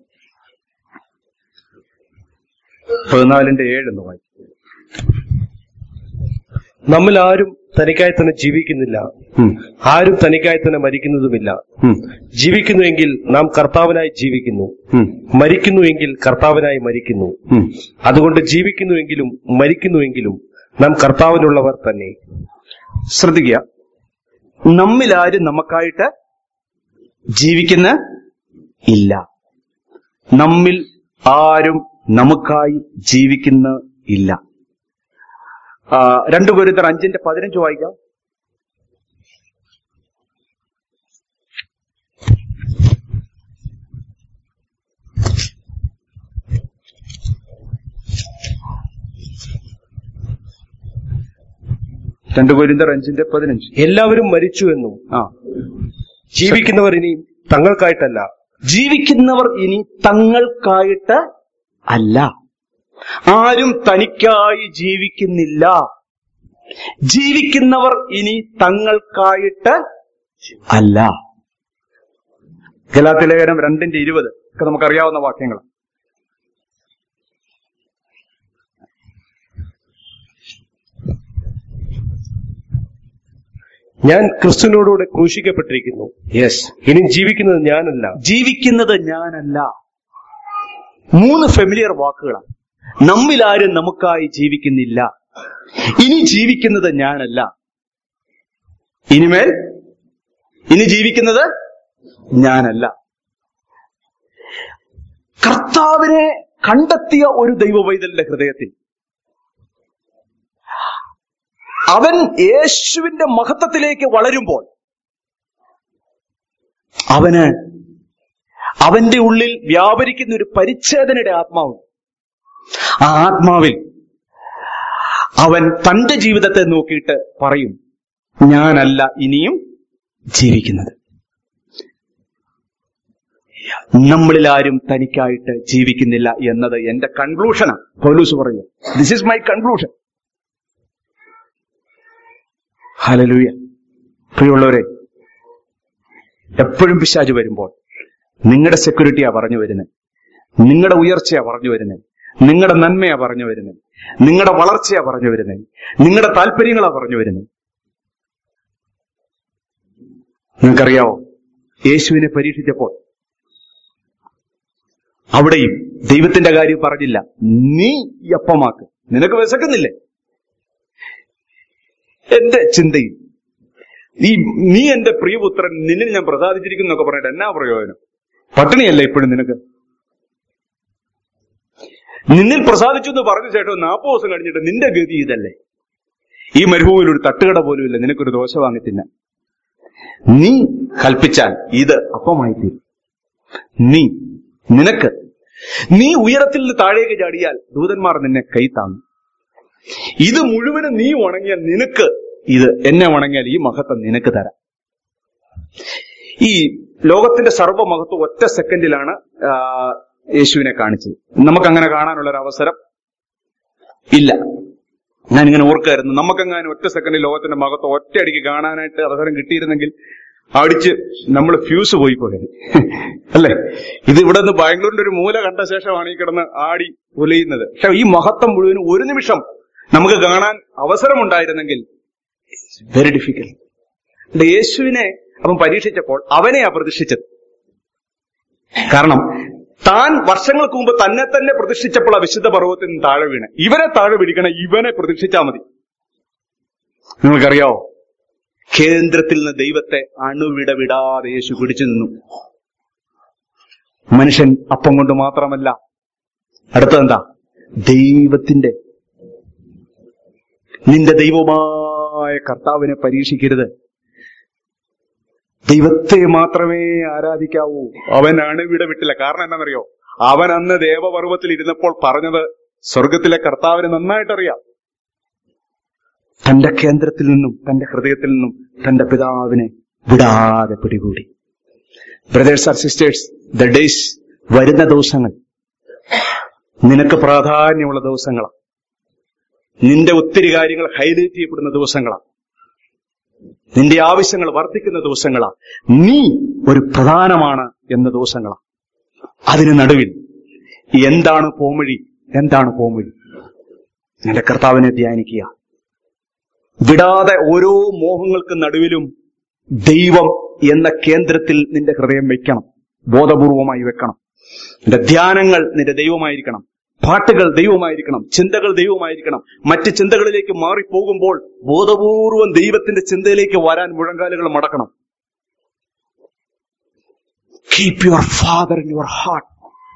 പതിനാലിന്റെ ഏഴ് എന്ന് വായിക്കും
നമ്മൾ ആരും തനിക്കായി തന്നെ ജീവിക്കുന്നില്ല
ഉം,
ആരും തനിക്കായി തന്നെ മരിക്കുന്നതുമില്ല
ഉം,
ജീവിക്കുന്നുവെങ്കിൽ നാം കർത്താവിനായി ജീവിക്കുന്നു
ഉം,
മരിക്കുന്നുവെങ്കിൽ കർത്താവിനായി മരിക്കുന്നു
ഉം.
അതുകൊണ്ട് ജീവിക്കുന്നുവെങ്കിലും മരിക്കുന്നുവെങ്കിലും നാം കർത്താവിനുള്ളവർ തന്നെ
ശ്രദ്ധിക്കുക നമ്മിലാരും നമുക്കായിട്ട് ജീവിക്കുന്ന ഇല്ല നമ്മിൽ ആരും നമുക്കായി ജീവിക്കുന്ന ഇല്ല ആ, രണ്ടു പേരുത്തർ അഞ്ചിന്റെ പതിനഞ്ച് വായിക്കാം രണ്ടു പേരുത്തർ അഞ്ചിന്റെ പതിനഞ്ച്
എല്ലാവരും മരിച്ചു എന്നും
ആ
ജീവിക്കുന്നവർ ഇനി തങ്ങൾക്കായിട്ടല്ല
ജീവിക്കുന്നവർ ഇനി തങ്ങൾക്കായിട്ട് അല്ല ആരും തനിക്കായി ജീവിക്കുന്നില്ല ജീവിക്കുന്നവർ ഇനി തങ്ങൾക്കായിട്ട് അല്ല ഗലാത്തിലേഖനം രണ്ടിന്റെ ഇരുപത് ഒക്കെ നമുക്കറിയാവുന്ന വാക്യങ്ങൾ
ഞാൻ ക്രിസ്തുവിനോടുകൂടെ ക്രൂശിക്കപ്പെട്ടിരിക്കുന്നു
യെസ്
ഇനി ജീവിക്കുന്നത് ഞാനല്ല
ജീവിക്കുന്നത് ഞാനല്ല മൂന്ന് ഫെമിലിയർ വാക്കുകളാണ് നമ്മിലാരും നമുക്കായി ജീവിക്കുന്നില്ല ഇനി ജീവിക്കുന്നത് ഞാനല്ല ഇനിമേൽ ഇനി ജീവിക്കുന്നത് ഞാനല്ല കർത്താവിനെ കണ്ടെത്തിയ ഒരു ദൈവവൈതലിന്റെ ഹൃദയത്തിൽ അവൻ യേശുവിന്റെ മഹത്വത്തിലേക്ക് വളരുമ്പോൾ അവന് അവന്റെ ഉള്ളിൽ വ്യാപരിക്കുന്ന ഒരു പരിച്ഛേദനയുടെ ആത്മാവ് ആ ആത്മാവിൽ അവൻ തന്റെ ജീവിതത്തെ നോക്കിയിട്ട് പറയും ഞാനല്ല ഇനിയും ജീവിക്കുന്നത് നമ്മളിൽ ആരും തനിക്കായിട്ട് ജീവിക്കുന്നില്ല എന്നത് എന്റെ കൺക്ലൂഷനാണ് പൗലൂസ് പറയുക this is my conclusion hallelujah പ്രിയമുള്ളവരെ എപ്പോഴും പിശാജ് വരുമ്പോൾ നിങ്ങളുടെ സെക്യൂരിറ്റിയാ പറഞ്ഞു വരുന്നത് നിങ്ങളുടെ ഉയർച്ചയാ പറഞ്ഞു വരുന്നത് നിങ്ങളുടെ നന്മയാ പറഞ്ഞു വരുന്നത് നിങ്ങളുടെ വളർച്ചയാ പറഞ്ഞു വരുന്നത് നിങ്ങളുടെ താല്പര്യങ്ങളാ പറഞ്ഞു വരുന്നത് നിങ്ങൾക്കറിയാവോ യേശുവിനെ പരീക്ഷിച്ചപ്പോൾ അവിടെയും ദൈവത്തിന്റെ കാര്യം പറഞ്ഞില്ല നീ ഈ അപ്പമാക്ക് നിനക്ക് വിശക്കുന്നില്ലേ എന്റെ ചിന്തയിൽ നീ നീ എന്റെ പ്രിയപുത്രൻ നിന്നിൽ ഞാൻ പ്രസാദിച്ചിരിക്കുന്നു എന്നൊക്കെ പറഞ്ഞിട്ട് എന്നാ പ്രയോജനം പട്ടിണിയല്ല ഇപ്പോഴും നിനക്ക് നിന്നിൽ പ്രസാദിച്ചു എന്ന് പറഞ്ഞ ശേഷം നാൽപ്പത് ദിവസം കഴിഞ്ഞിട്ട് നിന്റെ ഗതി ഇതല്ലേ ഈ മരുഭൂമിയിൽ ഒരു തട്ടുകട പോലും ഇല്ല നിനക്കൊരു ദോശ വാങ്ങി തിന്നാൻ നീ കൽപ്പിച്ചാൽ ഇത് അപ്പമായി തീരും നീ നിനക്ക് നീ ഉയരത്തിൽ നിന്ന് താഴേക്ക് ചാടിയാൽ ദൂതന്മാർ നിന്നെ കൈ താങ്ങും ഇത് മുഴുവനും നീ ഉണങ്ങിയാൽ നിനക്ക് ഇത് എന്നെ ഉണങ്ങിയാൽ ഈ മഹത്വം നിനക്ക് തരാം ഈ ലോകത്തിന്റെ സർവ്വമഹത്വം ഒറ്റ സെക്കൻഡിലാണ് ആ, യേശുവിനെ കാണിച്ചത് നമുക്ക് അങ്ങനെ കാണാനുള്ള ഒരു അവസരം ഇല്ല ഞാനിങ്ങനെ ഓർക്കായിരുന്നു നമുക്കെങ്ങാനും ഒറ്റ സെക്കൻഡിൽ ലോകത്തിന്റെ മഹത്വം ഒറ്റയടിക്ക് കാണാനായിട്ട് അവസരം കിട്ടിയിരുന്നെങ്കിൽ അടിച്ച് നമ്മൾ ഫ്യൂസ് പോയി പോയത് അല്ലേ ഇത് ഇവിടെ നിന്ന് ബാംഗ്ലൂരിന്റെ ഒരു മൂല കണ്ട ശേഷമാണ് ഈ കിടന്ന് ആടി ഉലയുന്നത് പക്ഷെ ഈ മഹത്വം മുഴുവനും ഒരു നിമിഷം നമുക്ക് കാണാൻ അവസരമുണ്ടായിരുന്നെങ്കിൽ വെരി ഡിഫിക്കൽട്ട് യേശുവിനെ അവൻ പരീക്ഷിച്ചപ്പോൾ അവനെയാ പ്രതീക്ഷിച്ചത് കാരണം താൻ വർഷങ്ങൾക്ക് മുമ്പ് തന്നെ തന്നെ പ്രതിഷ്ഠിച്ചപ്പോൾ ആ വിശുദ്ധ പർവ്വത്തിൽ നിന്ന് താഴെ വീണ് ഇവനെ താഴെ പിടിക്കണം ഇവനെ പ്രതിഷ്ഠിച്ചാൽ മതി നിങ്ങൾക്കറിയാവോ കേന്ദ്രത്തിൽ നിന്ന് ദൈവത്തെ അണുവിട വിടാതെ യേശു പിടിച്ചു നിന്നു മനുഷ്യൻ അപ്പം കൊണ്ട് മാത്രമല്ല അടുത്തതെന്താ ദൈവത്തിന്റെ നിന്റെ ദൈവമായ കർത്താവിനെ പരീക്ഷിക്കരുത് ദൈവത്തെ മാത്രമേ ആരാധിക്കാവൂ അവൻ അണുവിട വിട്ടില്ല കാരണം എന്താണെന്നറിയോ അവൻ അന്ന് ദേവപർവത്തിൽ ഇരുന്നപ്പോൾ പറഞ്ഞത് സ്വർഗത്തിലെ കർത്താവിന് നന്നായിട്ടറിയാം തന്റെ കേന്ദ്രത്തിൽ നിന്നും തന്റെ ഹൃദയത്തിൽ നിന്നും തന്റെ പിതാവിനെ വിടാതെ പിടികൂടി brothers are sisters the days വരുന്ന ദിവസങ്ങൾ നിനക്ക് പ്രാധാന്യമുള്ള ദിവസങ്ങളാണ് നിന്റെ ഒത്തിരി കാര്യങ്ങൾ ഹൈലൈറ്റ് ചെയ്യപ്പെടുന്ന ദിവസങ്ങളാണ് നിന്റെ ആവശ്യങ്ങൾ വർദ്ധിക്കുന്ന ദിവസങ്ങളാ നീ ഒരു പ്രധാനമാണ് എന്ന ദിവസങ്ങളാ അതിന് നടുവിൽ എന്താണ് പോംവഴി എന്താണ് പോംവഴി നിന്റെ കർത്താവിനെ ധ്യാനിക്കുക വിടാതെ ഓരോ മോഹങ്ങൾക്കും നടുവിലും ദൈവം എന്ന കേന്ദ്രത്തിൽ നിന്റെ ഹൃദയം വെക്കണം ബോധപൂർവമായി വെക്കണം നിന്റെ ധ്യാനങ്ങൾ നിന്റെ ദൈവമായിരിക്കണം പാട്ടുകൾ ദൈവമായിരിക്കണം ചിന്തകൾ ദൈവമായിരിക്കണം മറ്റ് ചിന്തകളിലേക്ക് മാറിപ്പോകുമ്പോൾ ബോധപൂർവം ദൈവത്തിന്റെ ചിന്തയിലേക്ക് വരാൻ മുഴങ്കാലുകൾ മടക്കണം keep your father in your heart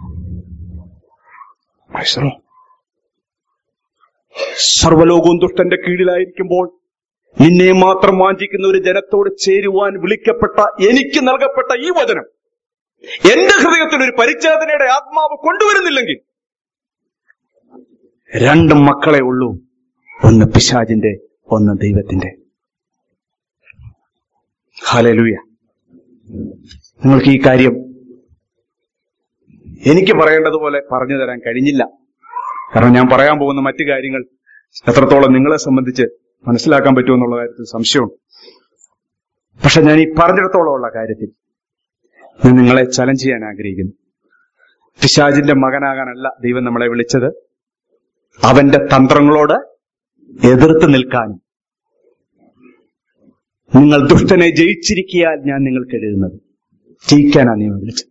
സർവലോകവും ദുഷ്ടന്റെ കീഴിലായിരിക്കുമ്പോൾ നിന്നെ മാത്രം വാഞ്ചിക്കുന്ന ഒരു ജനത്തോട് ചേരുവാൻ വിളിക്കപ്പെട്ട എനിക്ക് നൽകപ്പെട്ട ഈ വചനം എന്റെ ഹൃദയത്തിൽ ഒരു പരിച്ഛേദനയുടെ ആത്മാവ് കൊണ്ടുവരുന്നില്ലെങ്കിൽ രണ്ട് മക്കളെ ഉള്ളൂ ഒന്ന് പിശാജിന്റെ ഒന്ന് ദൈവത്തിന്റെ ഹലലൂയ നിങ്ങൾക്ക് ഈ കാര്യം എനിക്ക് പറയേണ്ടതുപോലെ പറഞ്ഞു തരാൻ കഴിഞ്ഞില്ല കാരണം ഞാൻ പറയാൻ പോകുന്ന മറ്റു കാര്യങ്ങൾ എത്രത്തോളം നിങ്ങളെ സംബന്ധിച്ച് മനസ്സിലാക്കാൻ പറ്റുമെന്നുള്ള കാര്യത്തിൽ സംശയമുണ്ട് പക്ഷെ ഞാൻ ഈ പറഞ്ഞിടത്തോളം ഉള്ള കാര്യത്തിൽ ഞാൻ നിങ്ങളെ ചലഞ്ച് ചെയ്യാൻ ആഗ്രഹിക്കുന്നു പിശാജിന്റെ മകനാകാനല്ല ദൈവം നമ്മളെ വിളിച്ചത് അവന്റെ തന്ത്രങ്ങളോട് എതിർത്ത് നിൽക്കാനും നിങ്ങൾ ദുഷ്ടനെ ജയിച്ചിരിക്കിയാൽ ഞാൻ നിങ്ങൾക്ക് എഴുതുന്നത് ജയിക്കാനാണ് നിയമം വിളിച്ചത്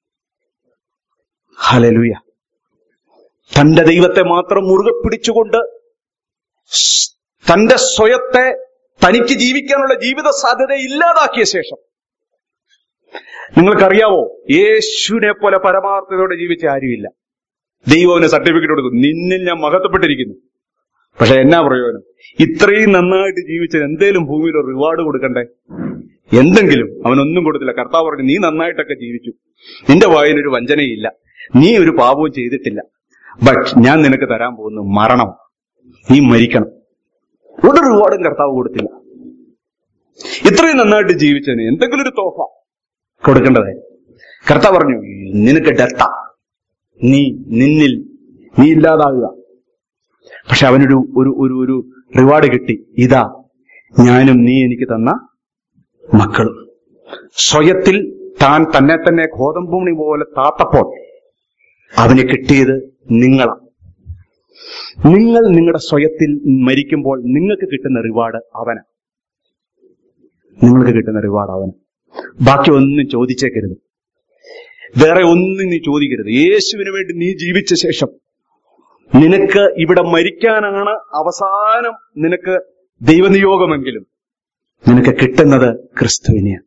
ഹലലുയ തന്റെ ദൈവത്തെ മാത്രം മുറുകെ പിടിച്ചുകൊണ്ട് സ് തന്റെ സ്വയത്തെ തനിക്ക് ജീവിക്കാനുള്ള ജീവിത സാധ്യത ഇല്ലാതാക്കിയ ശേഷം നിങ്ങൾക്കറിയാവോ യേശുവിനെ പോലെ പരമാർത്ഥതയോടെ ജീവിച്ച ആരുമില്ല ദൈവവിന് സർട്ടിഫിക്കറ്റ് കൊടുത്തു നിന്നിൽ ഞാൻ മഹത്വപ്പെട്ടിരിക്കുന്നു പക്ഷെ എന്നാ പ്രയോജനം ഇത്രയും നന്നായിട്ട് ജീവിച്ചത് എന്തേലും ഭൂമിയിൽ ഒരു റിവാർഡ് കൊടുക്കണ്ടേ എന്തെങ്കിലും അവനൊന്നും കൊടുത്തില്ല കർത്താവ് പറഞ്ഞു നീ നന്നായിട്ടൊക്കെ ജീവിച്ചു നിന്റെ വായിൽ ഒരു വഞ്ചനയില്ല നീ ഒരു പാപവും ചെയ്തിട്ടില്ല ബട്ട് ഞാൻ നിനക്ക് തരാൻ പോകുന്നു മരണം നീ മരിക്കണം ഒരു റിവാർഡും കർത്താവ് കൊടുത്തില്ല ഇത്രയും നന്നായിട്ട് ജീവിച്ചതിന് എന്തെങ്കിലും ഒരു തോഫ കൊടുക്കേണ്ടതായി കർത്താവ് പറഞ്ഞു നിനക്ക് ഡെത്ത നീ നിന്നിൽ നീ ഇല്ലാതാകുക പക്ഷെ അവനൊരു ഒരു ഒരു ഒരു റിവാർഡ് കിട്ടി ഇതാ ഞാനും നീ എനിക്ക് തന്ന മക്കളും സ്വയത്തിൽ താൻ തന്നെ തന്നെ ഗോതമ്പൂണി പോലെ താത്തപ്പോൾ അവന് കിട്ടിയത് നിങ്ങളാ നിങ്ങൾ നിങ്ങളുടെ സ്വയത്തിൽ മരിക്കുമ്പോൾ നിങ്ങൾക്ക് കിട്ടുന്ന റിവാർഡ് അവന് നിങ്ങൾക്ക് കിട്ടുന്ന റിവാർഡ് അവന് ബാക്കി ഒന്നും ചോദിച്ചേക്കരുത് വേറെ ഒന്നും നീ ചോദിക്കരുത് യേശുവിന് വേണ്ടി നീ ജീവിച്ച ശേഷം നിനക്ക് ഇവിടെ മരിക്കാനാണ് അവസാനം നിനക്ക് ദൈവനിയോഗമെങ്കിലും നിനക്ക് കിട്ടുന്നത് ക്രിസ്തുവിനെയാണ്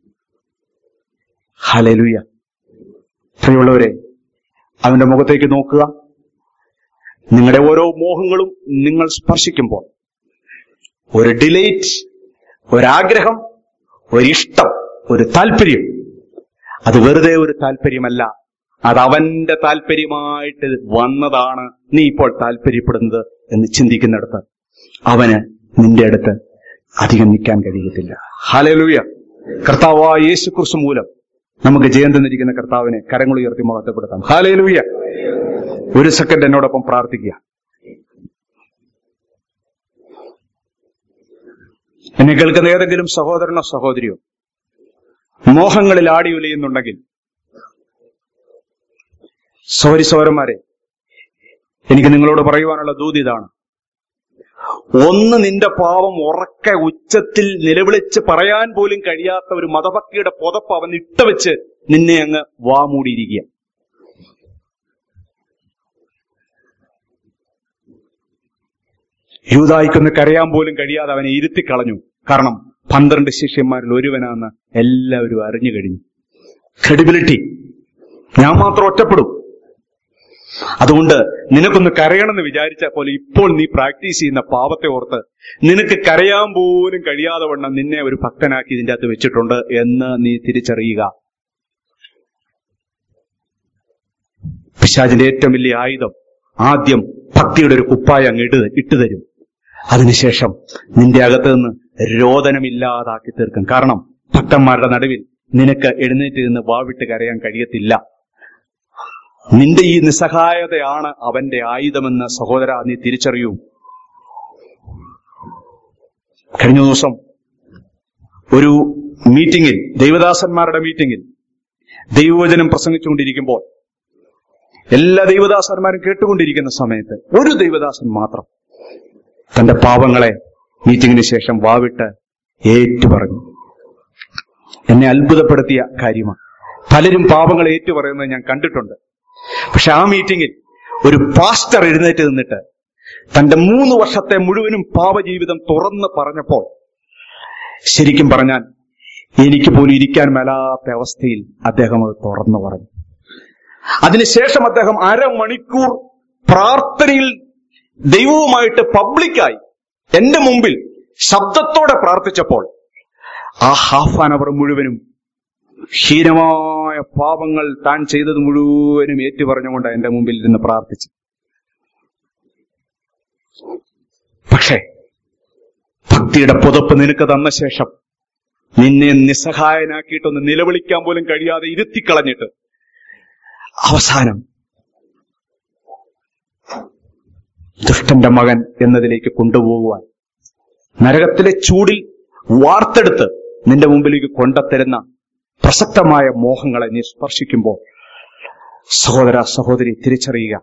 ഹലലുയ പ്രിയമുള്ളവരെ അവന്റെ മുഖത്തേക്ക് നോക്കുക നിങ്ങളുടെ ഓരോ മോഹങ്ങളും നിങ്ങൾ സ്പർശിക്കുമ്പോൾ ഒരു ഡിലൈറ്റ് ഒരാഗ്രഹം ഒരിഷ്ടം ഒരു താല്പര്യം അത് വെറുതെ ഒരു താല്പര്യമല്ല അത് അവന്റെ താല്പര്യമായിട്ട് വന്നതാണ് നീ ഇപ്പോൾ താല്പര്യപ്പെടുന്നത് എന്ന് ചിന്തിക്കുന്നിടത്ത് അവന് നിന്റെ അടുത്ത് അധികം നിൽക്കാൻ കഴിയത്തില്ല ഹാലലൂയ കർത്താവായ യേശു കുറിച്ച് മൂലം നമുക്ക് ജയം തന്നിരിക്കുന്ന കർത്താവിനെ കരങ്ങൾ ഉയർത്തി മഹത്വപ്പെടുത്താം ഹാലലൂയ ഒരു സെക്കൻഡ് എന്നോടൊപ്പം പ്രാർത്ഥിക്കുക എന്നെ കേൾക്കുന്ന ഏതെങ്കിലും സഹോദരനോ സഹോദരിയോ മോഹങ്ങളിൽ ആടി ഉലയുന്നുണ്ടെങ്കിൽ സോരി സോരന്മാരെ എനിക്ക് നിങ്ങളോട് പറയുവാനുള്ള ദൂത് ഇതാണ് ഒന്ന് നിന്റെ പാവം ഉറക്കെ ഉച്ചത്തിൽ നിലവിളിച്ച് പറയാൻ പോലും കഴിയാത്ത ഒരു മതഭക്തിയുടെ പുതപ്പ് അവൻ ഇട്ടുവെച്ച് നിന്നെ അങ്ങ് വാമൂടിയിരിക്കുക യൂതായിക്കൊന്ന് കരയാൻ പോലും കഴിയാതെ അവനെ ഇരുത്തിക്കളഞ്ഞു കാരണം പന്ത്രണ്ട് ശിഷ്യന്മാരിൽ ഒരുവനാന്ന് എല്ലാവരും അറിഞ്ഞു കഴിഞ്ഞു ക്രെഡിബിലിറ്റി ഞാൻ മാത്രം ഒറ്റപ്പെടും അതുകൊണ്ട് നിനക്കൊന്ന് കരയണമെന്ന് വിചാരിച്ച പോലെ ഇപ്പോൾ നീ പ്രാക്ടീസ് ചെയ്യുന്ന പാപത്തെ ഓർത്ത് നിനക്ക് കരയാൻ പോലും കഴിയാതെ വണ്ണം നിന്നെ ഒരു ഭക്തനാക്കി ഇതിന്റെ അകത്ത് വെച്ചിട്ടുണ്ട് എന്ന് നീ തിരിച്ചറിയുക പിശാചിന്റെ ഏറ്റവും വലിയ ആയുധം ആദ്യം ഭക്തിയുടെ ഒരു കുപ്പായ അങ്ങ് ഇട്ട് ഇട്ടുതരും അതിനുശേഷം നിന്റെ അകത്ത് നിന്ന് രോദനമില്ലാതാക്കി തീർക്കും കാരണം ഭക്തന്മാരുടെ നടുവിൽ നിനക്ക് എഴുന്നേറ്റ് നിന്ന് വാവിട്ട് കരയാൻ കഴിയത്തില്ല നിന്റെ ഈ നിസ്സഹായതയാണ് അവന്റെ ആയുധമെന്ന് സഹോദര നീ തിരിച്ചറിയൂ കഴിഞ്ഞ ദിവസം ഒരു മീറ്റിംഗിൽ ദൈവദാസന്മാരുടെ മീറ്റിംഗിൽ ദൈവവചനം പ്രസംഗിച്ചുകൊണ്ടിരിക്കുമ്പോൾ എല്ലാ ദൈവദാസന്മാരും കേട്ടുകൊണ്ടിരിക്കുന്ന സമയത്ത് ഒരു ദൈവദാസൻ മാത്രം തന്റെ പാപങ്ങളെ മീറ്റിംഗിന് ശേഷം വാവിട്ട് ഏറ്റുപറഞ്ഞു എന്നെ അത്ഭുതപ്പെടുത്തിയ കാര്യമാണ് പലരും പാപങ്ങൾ ഏറ്റുപറയുന്നത് ഞാൻ കണ്ടിട്ടുണ്ട് പക്ഷെ ആ മീറ്റിംഗിൽ ഒരു പാസ്റ്റർ എഴുന്നേറ്റ് നിന്നിട്ട് തന്റെ മൂന്ന് വർഷത്തെ മുഴുവനും പാപജീവിതം തുറന്ന് പറഞ്ഞപ്പോൾ ശരിക്കും പറഞ്ഞാൽ എനിക്ക് പോലും ഇരിക്കാൻ മേലാത്ത അവസ്ഥയിൽ അദ്ദേഹം അത് തുറന്നു പറഞ്ഞു അതിനുശേഷം അദ്ദേഹം അരമണിക്കൂർ പ്രാർത്ഥനയിൽ ദൈവവുമായിട്ട് പബ്ലിക്കായി എന്റെ മുമ്പിൽ ശബ്ദത്തോടെ പ്രാർത്ഥിച്ചപ്പോൾ ആ ഹാഫ് ആൻ അവർ മുഴുവനും ഹീനമായ പാപങ്ങൾ താൻ ചെയ്തത് മുഴുവനും ഏറ്റുപറഞ്ഞുകൊണ്ട് എന്റെ മുമ്പിൽ നിന്ന് പ്രാർത്ഥിച്ചു പക്ഷേ ഭക്തിയുടെ പുതപ്പ് നിനക്ക് തന്ന ശേഷം നിന്നെ നിസ്സഹായനാക്കിയിട്ടൊന്ന് നിലവിളിക്കാൻ പോലും കഴിയാതെ ഇരുത്തിക്കളഞ്ഞിട്ട് അവസാനം ദുഷ്ടന്റെ മകൻ എന്നതിലേക്ക് കൊണ്ടുപോകുവാൻ നരകത്തിലെ ചൂടിൽ വാർത്തെടുത്ത് നിന്റെ മുമ്പിലേക്ക് കൊണ്ടുത്തരുന്ന പ്രസക്തമായ മോഹങ്ങളെ നീ സ്പർശിക്കുമ്പോൾ സഹോദര സഹോദരി തിരിച്ചറിയുക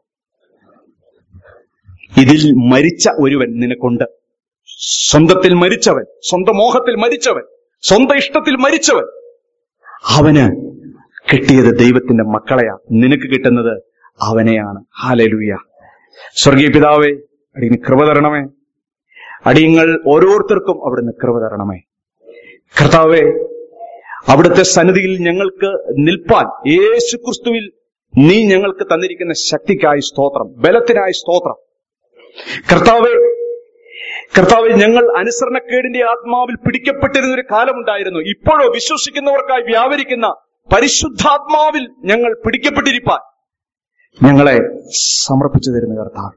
ഇതിൽ മരിച്ച ഒരുവൻ നിനക്കുണ്ട് സ്വന്തത്തിൽ മരിച്ചവൻ സ്വന്തം മോഹത്തിൽ മരിച്ചവൻ സ്വന്തം ഇഷ്ടത്തിൽ മരിച്ചവൻ അവന് കിട്ടിയത് ദൈവത്തിന്റെ മക്കളെയാ നിനക്ക് കിട്ടുന്നത് അവനെയാണ് ഹാലലൂയ സ്വർഗീയ പിതാവേ അടിയന് കൃപ തരണമേ അടിയങ്ങൾ ഓരോരുത്തർക്കും അവിടുന്ന് കൃപ തരണമേ കർത്താവേ അവിടുത്തെ സന്നിധിയിൽ ഞങ്ങൾക്ക് നിൽപ്പാൻ യേശു ക്രിസ്തുവിൽ നീ ഞങ്ങൾക്ക് തന്നിരിക്കുന്ന ശക്തിക്കായി സ്തോത്രം ബലത്തിനായി സ്തോത്രം കർത്താവെ കർത്താവ് ഞങ്ങൾ അനുസരണക്കേടിന്റെ ആത്മാവിൽ പിടിക്കപ്പെട്ടിരുന്ന ഒരു കാലമുണ്ടായിരുന്നു ഇപ്പോഴോ വിശ്വസിക്കുന്നവർക്കായി വ്യാപരിക്കുന്ന പരിശുദ്ധാത്മാവിൽ ഞങ്ങൾ പിടിക്കപ്പെട്ടിരിപ്പാൻ ഞങ്ങളെ സമർപ്പിച്ചു തരുന്ന കർത്താവ്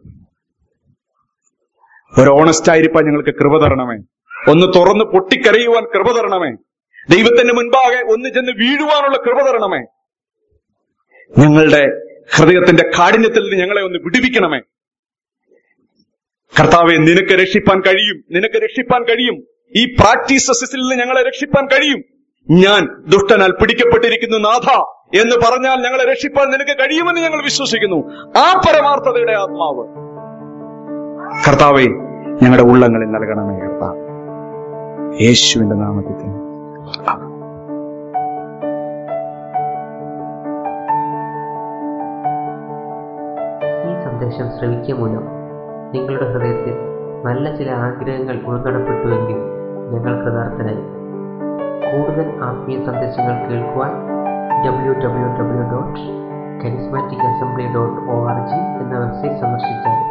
ഒരു ഓണസ്റ്റ് ആയിരിക്കാൻ ഞങ്ങൾക്ക് കൃപ തരണമേ ഒന്ന് തുറന്ന് പൊട്ടിക്കരയുവാൻ കൃപ തരണമേ ദൈവത്തിന്റെ മുൻപാകെ ഒന്ന് ചെന്ന് വീഴുവാനുള്ള കൃപ തരണമേ ഞങ്ങളുടെ ഹൃദയത്തിന്റെ കാഠിന്യത്തിൽ നിന്ന് ഞങ്ങളെ ഒന്ന് വിടുവിക്കണമേ കർത്താവെ നിനക്ക് രക്ഷിപ്പാൻ കഴിയും നിനക്ക് രക്ഷിപ്പാൻ കഴിയും ഈ പ്രാക്ടീസസിൽ നിന്ന് ഞങ്ങളെ രക്ഷിപ്പാൻ കഴിയും ഞാൻ ദുഷ്ടനാൽ പിടിക്കപ്പെട്ടിരിക്കുന്നു നാഥ എന്ന് പറഞ്ഞാൽ ഞങ്ങളെ രക്ഷിപ്പാൻ നിനക്ക് കഴിയുമെന്ന് ഞങ്ങൾ വിശ്വസിക്കുന്നു ആ പരമാർത്ഥതയുടെ ആത്മാവ് കർത്താവെ ഞങ്ങളുടെ ഉള്ളങ്ങളിൽ നൽകണമേ കർത്താവ് യേശുവിന്റെ നാമത്തിൽ തന്നെ. ആമേൻ.
ഈ സന്ദേശം ശ്രവിക്കുക മൂലം നിങ്ങളുടെ ഹൃദയത്തിൽ നല്ല ചില ആഗ്രഹങ്ങൾ ഉൾനടപ്പെട്ടുവെങ്കിൽ ഞങ്ങൾ കൃതാർത്ഥരായി കൂടുതൽ ആത്മീയ സന്ദേശങ്ങൾ കേൾക്കുവാൻ W W W dot charismatic assembly dot O R G എന്ന വെബ്സൈറ്റ് സന്ദർശിച്ചാൽ